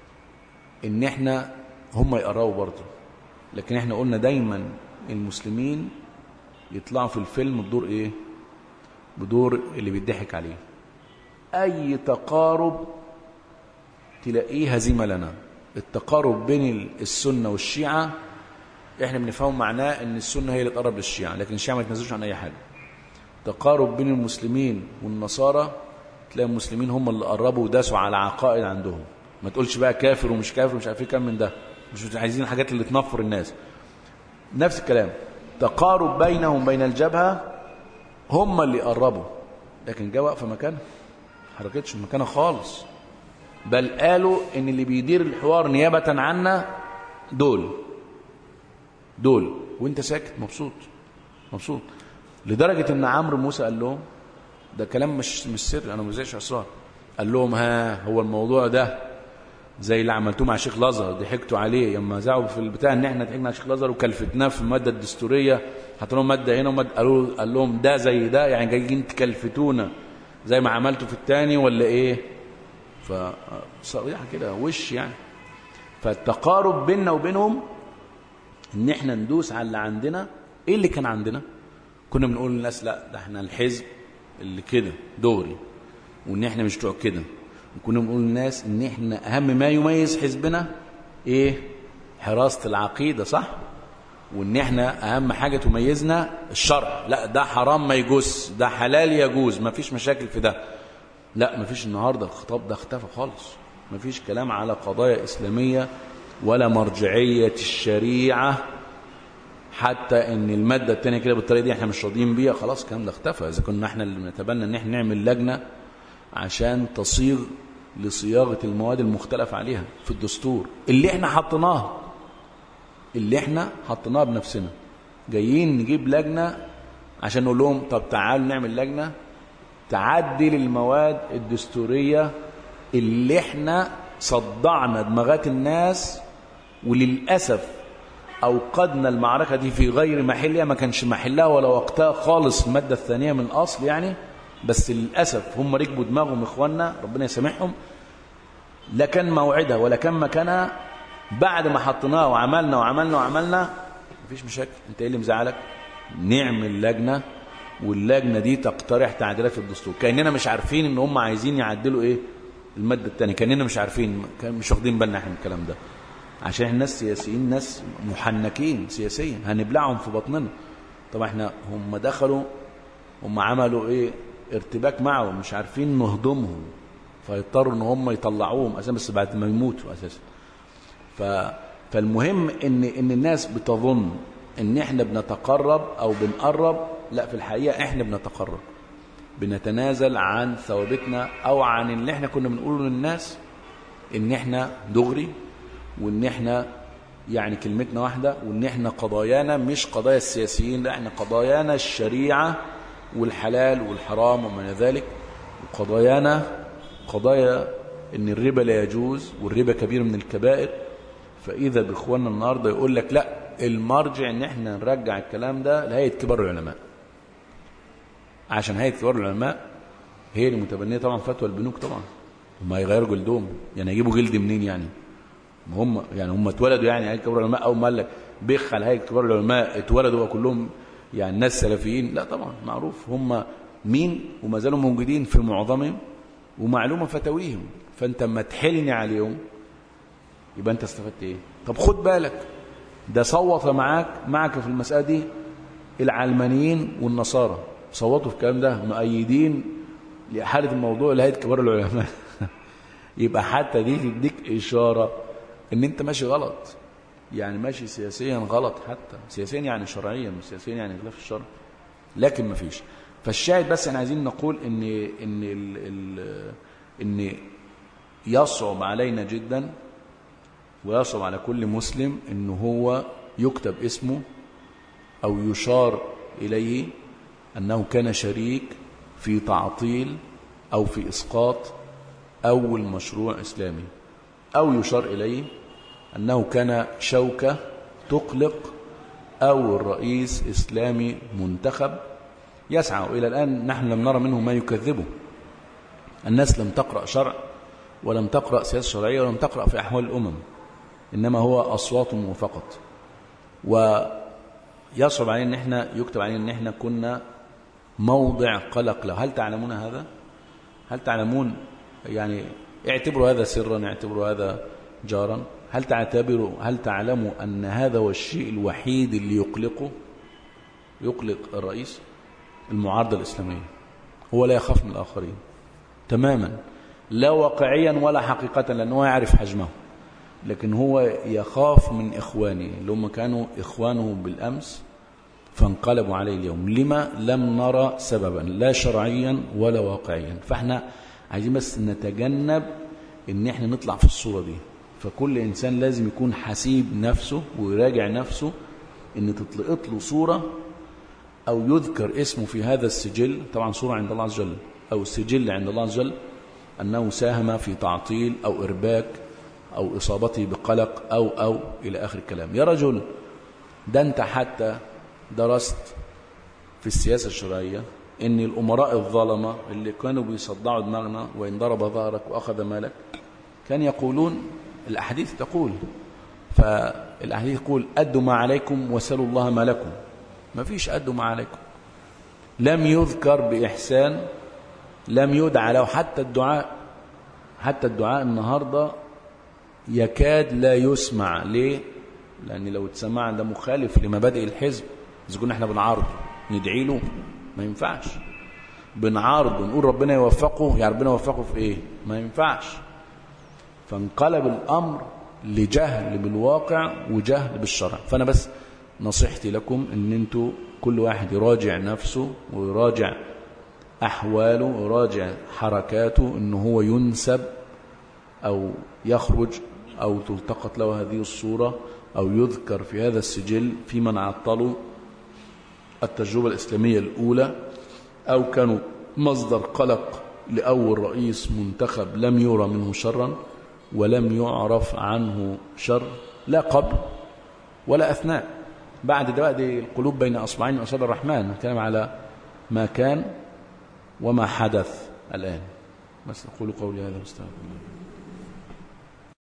ان احنا هم يقربوا برضه لكن احنا قلنا دايما المسلمين يطلعوا في الفيلم بدور ايه بدور اللي بيضحك عليه اي تقارب تلاقيه هزيمه لنا التقارب بين السنه والشيعه احنا بنفهم معناه ان السنه هي اللي تقرب للشيعه لكن الشيعه ما يتنازلوش عن اي حاجه تقارب بين المسلمين والنصارى تلاقي المسلمين هم اللي قربوا وداسوا على عقائد عندهم ما تقولش بقى كافر ومش كافر ومش عارف ايه كام من ده مش عايزين الحاجات اللي تنفر الناس نفس الكلام تقارب بينهم بين الجبهه هم اللي قربوا لكن جه واقفه مكانها حركتش من مكانها خالص بل قالوا ان اللي بيدير الحوار نيابه عنا دول دول وانت ساكت مبسوط مبسوط لدرجه ان عمرو موسى قال لهم ده كلام مش مش سر انا ما بزيش اسرار قال لهم ها هو الموضوع ده زي اللي عملتوه مع شيخ لازر ضحكتوا عليه لما زعوا في البتاع ان احنا ضحكنا على شيخ لازر وكلفتناه في الماده الدستوريه حطوا لهم ماده هنا وماده قالوا قال لهم ده زي ده يعني جايين تكلفتونا زي ما عملتوا في الثاني ولا ايه فصريحه كده وش يعني فالتقارب بيننا وبينهم ان احنا ندوس على اللي عندنا ايه اللي كان عندنا كنا بنقول للناس لا ده احنا الحزب اللي كده دوري وان احنا مش بتوع كده وكنا بنقول للناس ان احنا اهم ما يميز حزبنا ايه حراسه العقيده صح وان احنا اهم حاجه تميزنا الشرع لا ده حرام ما يجوز ده حلال يجوز ما فيش مشاكل في ده لا ما فيش النهارده الخطاب ده اختفى خالص ما فيش كلام على قضايا اسلاميه ولا مرجعيه الشريعه حتى ان الماده الثانيه كده بالطريقه دي احنا مش راضيين بيها خلاص الكلام ده اختفى اذا كنا احنا اللي بنتبنى ان احنا نعمل لجنه عشان تصيغ لصياغه المواد المختلف عليها في الدستور اللي احنا حطيناه اللي احنا حطيناه بنفسنا جايين نجيب لجنه عشان نقول لهم طب تعالوا نعمل لجنه تعدل المواد الدستوريه اللي احنا صدعنا دماغات الناس وللاسف اوقدنا المعركه دي في غير محلها ما كانش محلها ولا وقتها خالص الماده الثانيه من الاصل يعني بس للاسف هم ركبوا دماغهم اخواننا ربنا يسامحهم لا كان موعدها ولا كان مكانها بعد ما حطيناها وعملنا وعملنا وعملنا مفيش مشاكل انت ايه اللي مزعلك نعمل لجنه واللجنه دي تقترح تعديلات في الدستور كاننا مش عارفين ان هم عايزين يعدلوا ايه الماده الثانيه كاننا مش عارفين كان مش واخدين بالنا احنا من الكلام ده عشان احنا ناس سياسيين ناس محنكين سياسيا هنبلعهم في بطننا طبعا احنا هم دخلوا هم عملوا ايه ارتباك معهم مش عارفين نهضمهم فيضطروا ان هم يطلعوهم اساسا بس بعد ما يموتوا اساسا ف فالمهم ان ان الناس بتظن ان احنا بنتقرب او بنقرب لا في الحقيقه احنا بنتقرب بنتنازل عن ثوابتنا او عن اللي احنا كنا بنقوله للناس ان احنا دغري وان احنا يعني كلمتنا واحده وان احنا قضايانا مش قضايا السياسيين لا احنا قضايانا الشريعه والحلال والحرام وما الى ذلك وقضايانا قضايا ان الربا لا يجوز والربا كبير من الكبائر فاذا باخواننا النهارده يقول لك لا المرجع ان احنا نرجع الكلام ده لهيئه كبار العلماء عشان هيئه كبار العلماء هي اللي متبنيه طبعا فتوى البنوك طبعا هم هيغيروا جلدهم يعني هيجيبوا جلد منين يعني هم يعني هم اتولدوا يعني هيئه كبار العلماء او ما قال لك بيخ على هيئه كبار العلماء اتولدوا كلهم يعني ناس سلفيين لا طبعا معروف هم مين وما زالوا موجودين في معظمهم ومعلومه فتاويهم فانت اما تحلني عليهم يبقى انت استفدت ايه طب خد بالك ده صوت معاك معك في المسألة دي العلمانيين والنصارى صوتوا في الكلام ده مؤيدين لإحالة الموضوع لهيئة كبار العلماء يبقى حتى دي تديك إشارة إن أنت ماشي غلط يعني ماشي سياسيا غلط حتى سياسيا يعني شرعيا مش سياسيا يعني خلاف الشرع لكن ما فيش فالشاهد بس احنا عايزين نقول ان ان ال ال ان يصعب علينا جدا ويصعب على كل مسلم ان هو يكتب اسمه او يشار اليه انه كان شريك في تعطيل او في اسقاط اول مشروع اسلامي او يشار اليه انه كان شوكه تقلق او رئيس اسلامي منتخب يسعى إلى الآن نحن لم نرى منه ما يكذبه الناس لم تقرأ شرع ولم تقرأ سياسة شرعية ولم تقرأ في أحوال الأمم إنما هو أصواتهم فقط ويصعب علينا أن احنا يكتب علينا أن احنا كنا موضع قلق له هل تعلمون هذا؟ هل تعلمون يعني اعتبروا هذا سرا اعتبروا هذا جارا هل تعتبروا هل تعلموا أن هذا هو الشيء الوحيد اللي يقلقه يقلق الرئيس المعارضة الإسلامية هو لا يخاف من الآخرين تماما لا واقعيا ولا حقيقة لأنه يعرف حجمه لكن هو يخاف من إخوانه اللي هم كانوا إخوانه بالأمس فانقلبوا عليه اليوم لما لم نرى سببا لا شرعيا ولا واقعيا فاحنا عايزين بس نتجنب ان احنا نطلع في الصورة دي فكل انسان لازم يكون حسيب نفسه ويراجع نفسه ان تطلقت له صورة أو يذكر اسمه في هذا السجل طبعا صورة عند الله عز وجل أو سجل عند الله عز وجل أنه ساهم في تعطيل أو إرباك أو إصابته بقلق أو أو إلى آخر الكلام يا رجل ده أنت حتى درست في السياسة الشرعية إن الأمراء الظلمة اللي كانوا بيصدعوا دماغنا وإن ضرب ظهرك وأخذ مالك كان يقولون الأحاديث تقول فالأحاديث تقول أدوا ما عليكم وسلوا الله ما لكم ما فيش أدوا ما عليكم لم يذكر بإحسان لم يدعى له حتى الدعاء حتى الدعاء النهاردة يكاد لا يسمع ليه لأن لو اتسمع ده مخالف لمبادئ الحزب إذا كنا احنا بنعارضه ندعي له ما ينفعش بنعارض ونقول ربنا يوفقه يا ربنا يوفقه في ايه ما ينفعش فانقلب الأمر لجهل بالواقع وجهل بالشرع فأنا بس نصيحتي لكم ان انتوا كل واحد يراجع نفسه ويراجع احواله ويراجع حركاته ان هو ينسب او يخرج او تلتقط له هذه الصورة او يذكر في هذا السجل في من عطلوا التجربة الاسلامية الاولى او كانوا مصدر قلق لاول رئيس منتخب لم يرى منه شرا ولم يعرف عنه شر لا قبل ولا اثناء بعد ده دي القلوب بين أصبعين من أصابع الرحمن نتكلم على ما كان وما حدث الآن بس أقول قولي هذا مستغفر